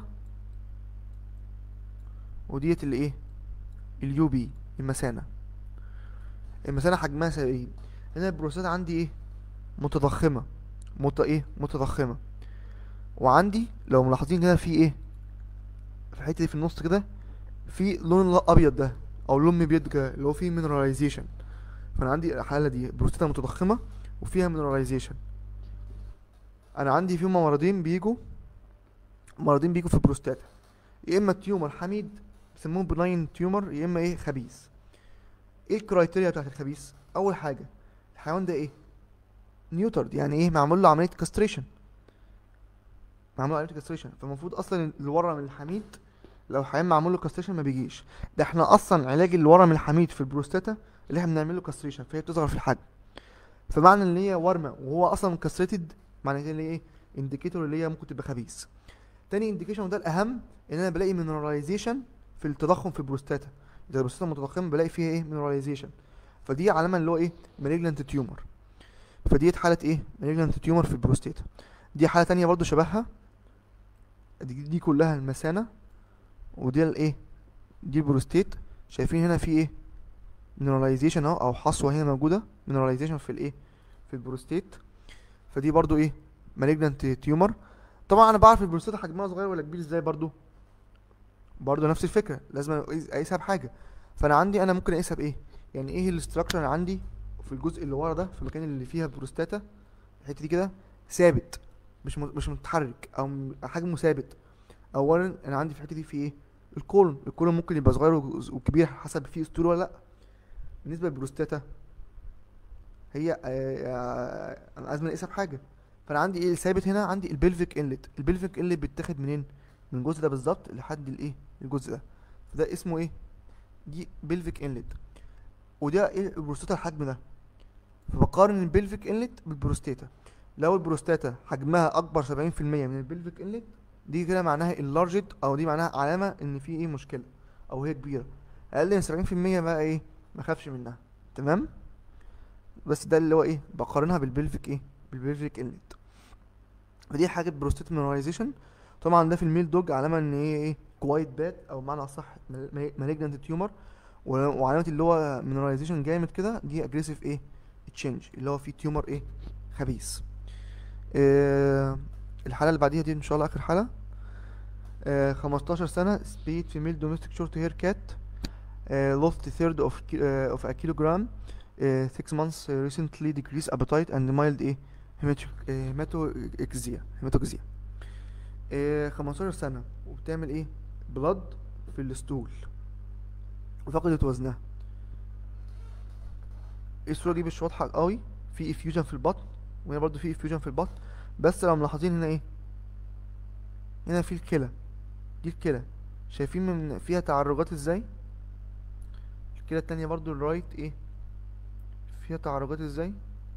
وديت اللي ايه اليو بي المثانة المثانة حجمها سبعين هنا البروستاتا عندي ايه متضخمة مت ايه متضخمة وعندي لو ملاحظين هنا في ايه في الحتة دي في النص كده في لون ابيض ده او لون مبيض كده اللي هو فيه مينراليزيشن فانا عندي الحالة دي بروستاتا متضخمة وفيها مينراليزيشن انا عندي فيهم مرضين بيجوا مرضين بيجوا في البروستاتا يا اما تيومر حميد بيسموه بناين تيومر يا اما ايه خبيث ايه الكرايتيريا بتاعت الخبيث اول حاجه الحيوان ده ايه نيوترد يعني ايه معمول له عمليه كاستريشن معمول له عمليه كاستريشن فالمفروض اصلا اللي ورا من الحميد لو حيوان معمول له كاستريشن ما بيجيش ده احنا اصلا علاج الورم الحميد في البروستاتا اللي احنا بنعمل له كاستريشن فهي بتصغر في الحجم فمعنى ان هي ورمه وهو اصلا كاستريتد معنى كده اللي هي ايه انديكيتور اللي هي ممكن تبقى خبيث تاني انديكيشن وده الاهم ان انا بلاقي مينراليزيشن في التضخم في البروستاتا اذا البروستاتا متضخمه بلاقي فيها ايه مينراليزيشن فدي علامه اللي هو ايه مالجنت تيومر فديت حاله ايه مالجنت تيومر في البروستاتا دي حاله تانية برضو شبهها دي, دي كلها المثانه ودي الايه دي البروستيت شايفين هنا في ايه مينراليزيشن اهو او حصوه هنا موجوده مينراليزيشن في الايه في البروستيت فدي برضو ايه مالجنت تيومر طبعا انا بعرف البروستاتا حجمها صغير ولا كبير ازاي برضو برضو نفس الفكره لازم أقيس- اقيسها بحاجه فانا عندي انا ممكن اقيسها بايه يعني ايه الاستراكشر اللي عندي في الجزء اللي ورا ده في المكان اللي فيها البروستاتا الحته دي كده ثابت مش م- مش متحرك او م- حجمه ثابت اولا انا عندي في الحته دي في ايه الكولون الكولون ممكن يبقى صغير وج- وكبير حسب فيه اسطول ولا لا بالنسبه للبروستاتا هي آه، آه، انا لازم اقيسها بحاجه فانا عندي ايه ثابت هنا عندي البلفيك انلت البلفيك انلت بيتاخد منين من الجزء ده بالظبط لحد الايه الجزء ده ده اسمه ايه دي بلفيك انلت وده ايه البروستاتا الحجم ده فبقارن البلفيك انلت بالبروستاتا لو البروستاتا حجمها اكبر 70% من البلفيك انلت دي كده معناها اللارجت او دي معناها علامه ان في ايه مشكله او هي كبيره اقل من 70% بقى ايه ما خافش منها تمام بس ده اللي هو ايه بقارنها بالبلفيك ايه بالبلفيك انلت فدي حاجه بروستات مينراليزيشن طبعا ده في الميل دوج علامه ان هي ايه كوايت باد او بمعنى اصح مالجنت تيومر وعلامه اللي هو مينراليزيشن جامد كده دي اجريسيف ايه تشينج اللي هو فيه تيومر ايه خبيث آه الحاله اللي بعديها دي ان شاء الله اخر حاله آه 15 سنه سبيد فيميل دوميستيك شورت هير كات lost a third of ki- uh, of a kilogram uh, six months uh, recently decreased appetite and mild ايه هيماتو- آه، هيماتوكسيا هيماتوكسيا آه، 15 سنة وبتعمل ايه بلد في الستول وفقدت وزنها الصورة دي مش واضحة قوي في افيوجن في البطن وهنا برضو في افيوجن في البطن بس لو ملاحظين هنا ايه هنا في الكلى دي الكلى شايفين من فيها تعرجات ازاي الكلى التانية برضو الرايت ايه فيها تعرجات ازاي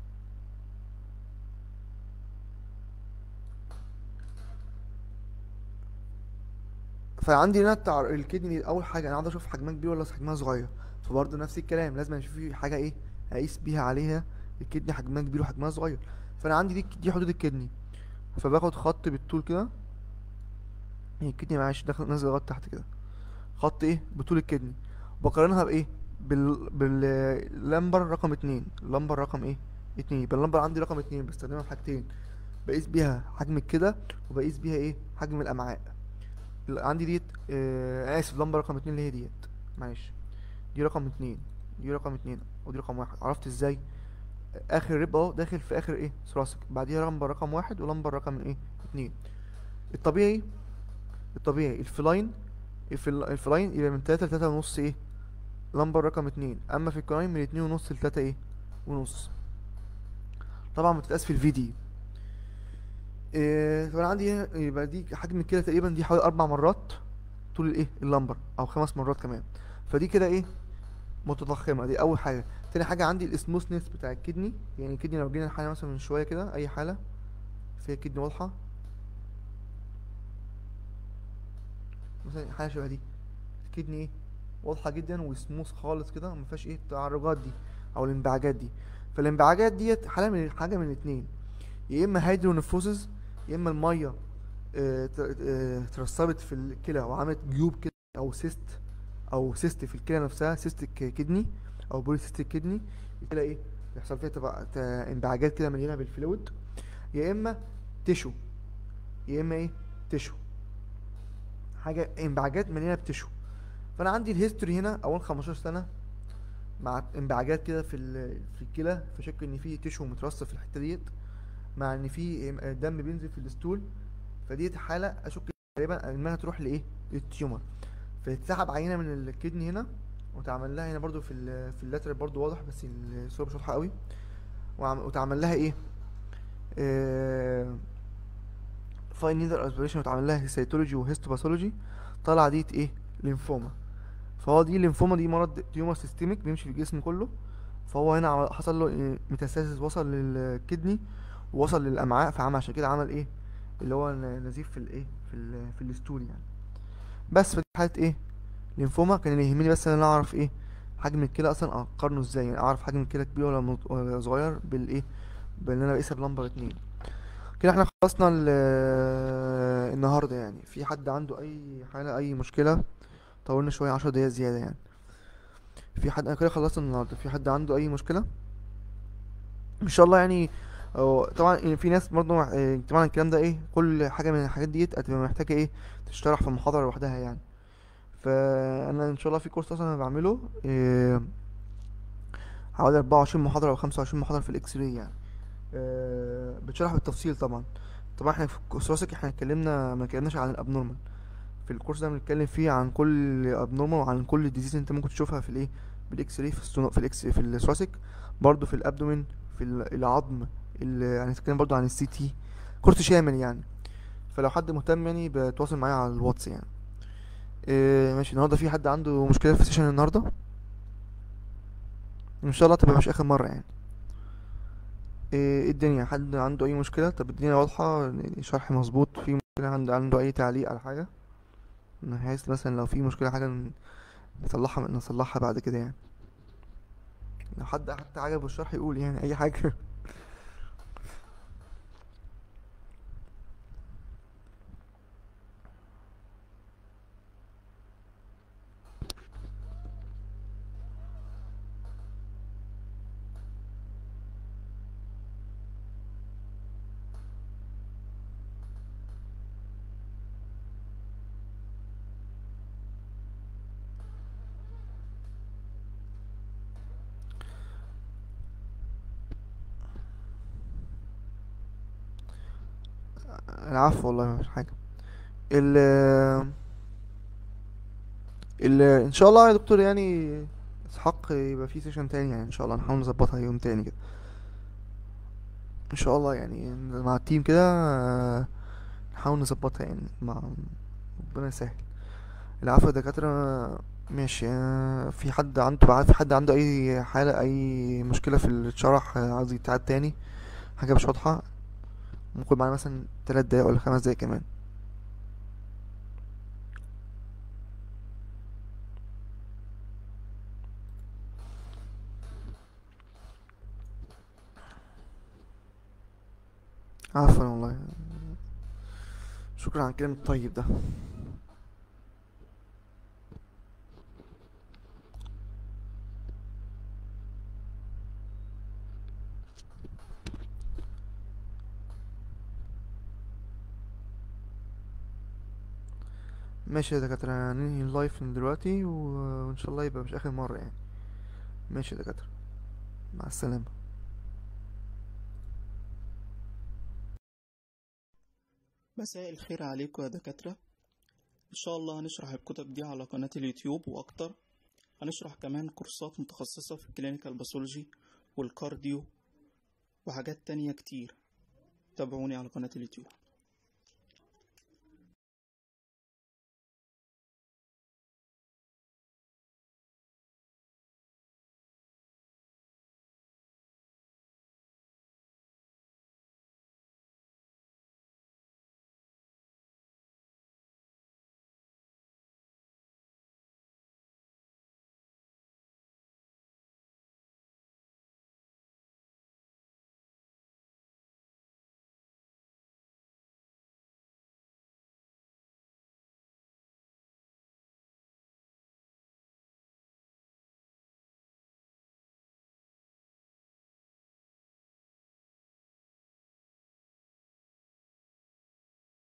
فعندي هنا التعر... الكدني اول حاجه انا عاوز اشوف حجمها كبير ولا حجمها صغير فبرضه نفس الكلام لازم اشوف في حاجه ايه اقيس بيها عليها الكدني حجمها كبير وحجمها صغير فانا عندي دي دي حدود الكدني فباخد خط بالطول كده هي الكدني معلش داخل نازل لغايه تحت كده خط ايه بطول الكدني بقارنها بايه بال باللمبر رقم اتنين اللمبر رقم ايه اتنين يبقى اللمبر عندي رقم اتنين بستخدمها في حاجتين بقيس بيها حجم الكلى وبقيس بيها ايه حجم الامعاء ال- عندي ديت آه اسف لمبه رقم اتنين اللي هي ديت معلش دي رقم اتنين دي رقم اتنين ودي رقم واحد عرفت ازاي اخر ريب اهو داخل في اخر ايه ثراسك بعديها لمبه رقم واحد ولمبه رقم ايه اتنين الطبيعي الطبيعي الفلاين الفل- الفلاين يبقى من تلاتة لتلاتة ونص ايه لمبه رقم اتنين اما في الكراين من اتنين ونص لتلاتة ايه ونص طبعا بتتقاس في الفي دي إيه طب انا عندي هنا يبقى دي حجم كده تقريبا دي حوالي اربع مرات طول الايه اللمبر او خمس مرات كمان فدي كده ايه متضخمه دي اول حاجه تاني حاجه عندي الاسموثنس بتاع الكدني يعني الكدني لو جينا الحاله مثلا من شويه كده اي حاله فيها كدني واضحه مثلا حاجه شبه دي الكدني ايه واضحه جدا وسموث خالص كده ما فيهاش ايه التعرجات دي او الانبعاجات دي فالانبعاجات ديت حاله من حاجه من اتنين يا اما هيدرونيفروزز يا اما الميه آه، ت- آه، اترسبت في الكلى وعملت جيوب كده او سيست او سيست في الكلى نفسها سيستك كدني او بوليسيستيك كدني الكلى ايه يحصل فيها تبقى ت- انبعاجات كده مليانه بالفلويد يا اما تشو يا اما ايه تشو حاجه انبعاجات مليانه بتشو فانا عندي الهيستوري هنا اول 15 سنه مع انبعاجات كده في ال- في الكلى فشك ان في تشو مترسب في الحته ديت مع ان في دم بينزل في الستول فديت حاله اشك غالبا انها تروح لايه للتيومر فيتسحب عينه من الكدني هنا وتعمل لها هنا برضو في ال في اللاترال برضو واضح بس الصوره مش واضحه قوي وعم- وتعمل لها ايه فاين نيدر اسبريشن وتعمل لها هيستولوجي وهيستوباثولوجي طالعه ديت ايه لينفوما فهو دي الليمفوما دي مرض تيومر سيستميك بيمشي في الجسم كله فهو هنا عمل- حصل له ميتاستاسيس وصل للكدني ووصل للامعاء فعمل عشان كده عمل ايه اللي هو ن- نزيف في الايه في ال في الستول يعني بس فدي حاله ايه لينفوما كان اللي يهمني بس ان انا اعرف ايه حجم الكلى اصلا اقارنه ازاي يعني اعرف حجم الكلى كبير ولا مت- ولا صغير بالايه بان انا بقيسها بلمبر اتنين كده احنا خلصنا ال- النهارده يعني في حد عنده اي حاله اي مشكله طولنا شويه عشر دقايق زياده يعني في حد انا كده خلصت النهارده في حد عنده اي مشكله ان شاء الله يعني أو طبعا في ناس برضه مع- إيه، طبعا الكلام ده ايه كل حاجه من الحاجات ديت هتبقى محتاجه ايه تشترح في محاضره لوحدها يعني فانا ان شاء الله في كورس اصلا انا بعمله إيه حوالي 24 محاضره او 25 محاضره في الاكس راي يعني آه، بتشرح بالتفصيل طبعا طبعا احنا في الثوراسيك احنا اتكلمنا ما اتكلمناش عن الابنورمال في الكورس ده بنتكلم فيه عن كل ابنورمال وعن كل ديزيز انت ممكن تشوفها في الايه بالاكس راي في السونو في الاكس في الثوراسيك برضه في الابدومين في ال- العظم ال- هنتكلم برضه عن السي تي كورس شامل يعني فلو حد مهتم يعني بتواصل معايا على الواتس يعني إيه ماشي النهارده في حد عنده مشكله في السيشن النهارده ان شاء الله تبقى مش اخر مره يعني ايه إيه الدنيا حد عنده اي مشكله طب الدنيا واضحه شرح مظبوط في مشكله عنده عنده اي تعليق على حاجه بحيث مثلا لو في مشكله حاجه ن- نصلحها نصلحها بعد كده يعني لو حد حتى عجبه الشرح يقول يعني اي حاجه العفو والله مش حاجه ال ال ان شاء الله يا دكتور يعني اسحاق يبقى في سيشن تاني يعني ان شاء الله نحاول نظبطها يوم تاني كده ان شاء الله يعني مع التيم كده آه، نحاول نظبطها يعني مع ربنا يسهل العفو يا دكاترة ماشي آه، في حد عنده بقى في حد عنده اي حالة اي مشكلة في الشرح آه، عايز يتعاد تاني حاجة مش واضحة ممكن معانا مثلا تلات دقايق ولا خمس دقايق كمان عفوا والله شكرا على الكلام الطيب ده ماشي يا دكاترة هننهي اللايف من دلوقتي و- وان شاء الله يبقى مش اخر مرة يعني ماشي يا دكاترة مع السلامة مساء الخير عليكم يا دكاترة إن شاء الله هنشرح الكتب دي على قناة اليوتيوب وأكتر هنشرح كمان كورسات متخصصة في الكلينيكال باثولوجي والكارديو وحاجات تانية كتير تابعوني على قناة اليوتيوب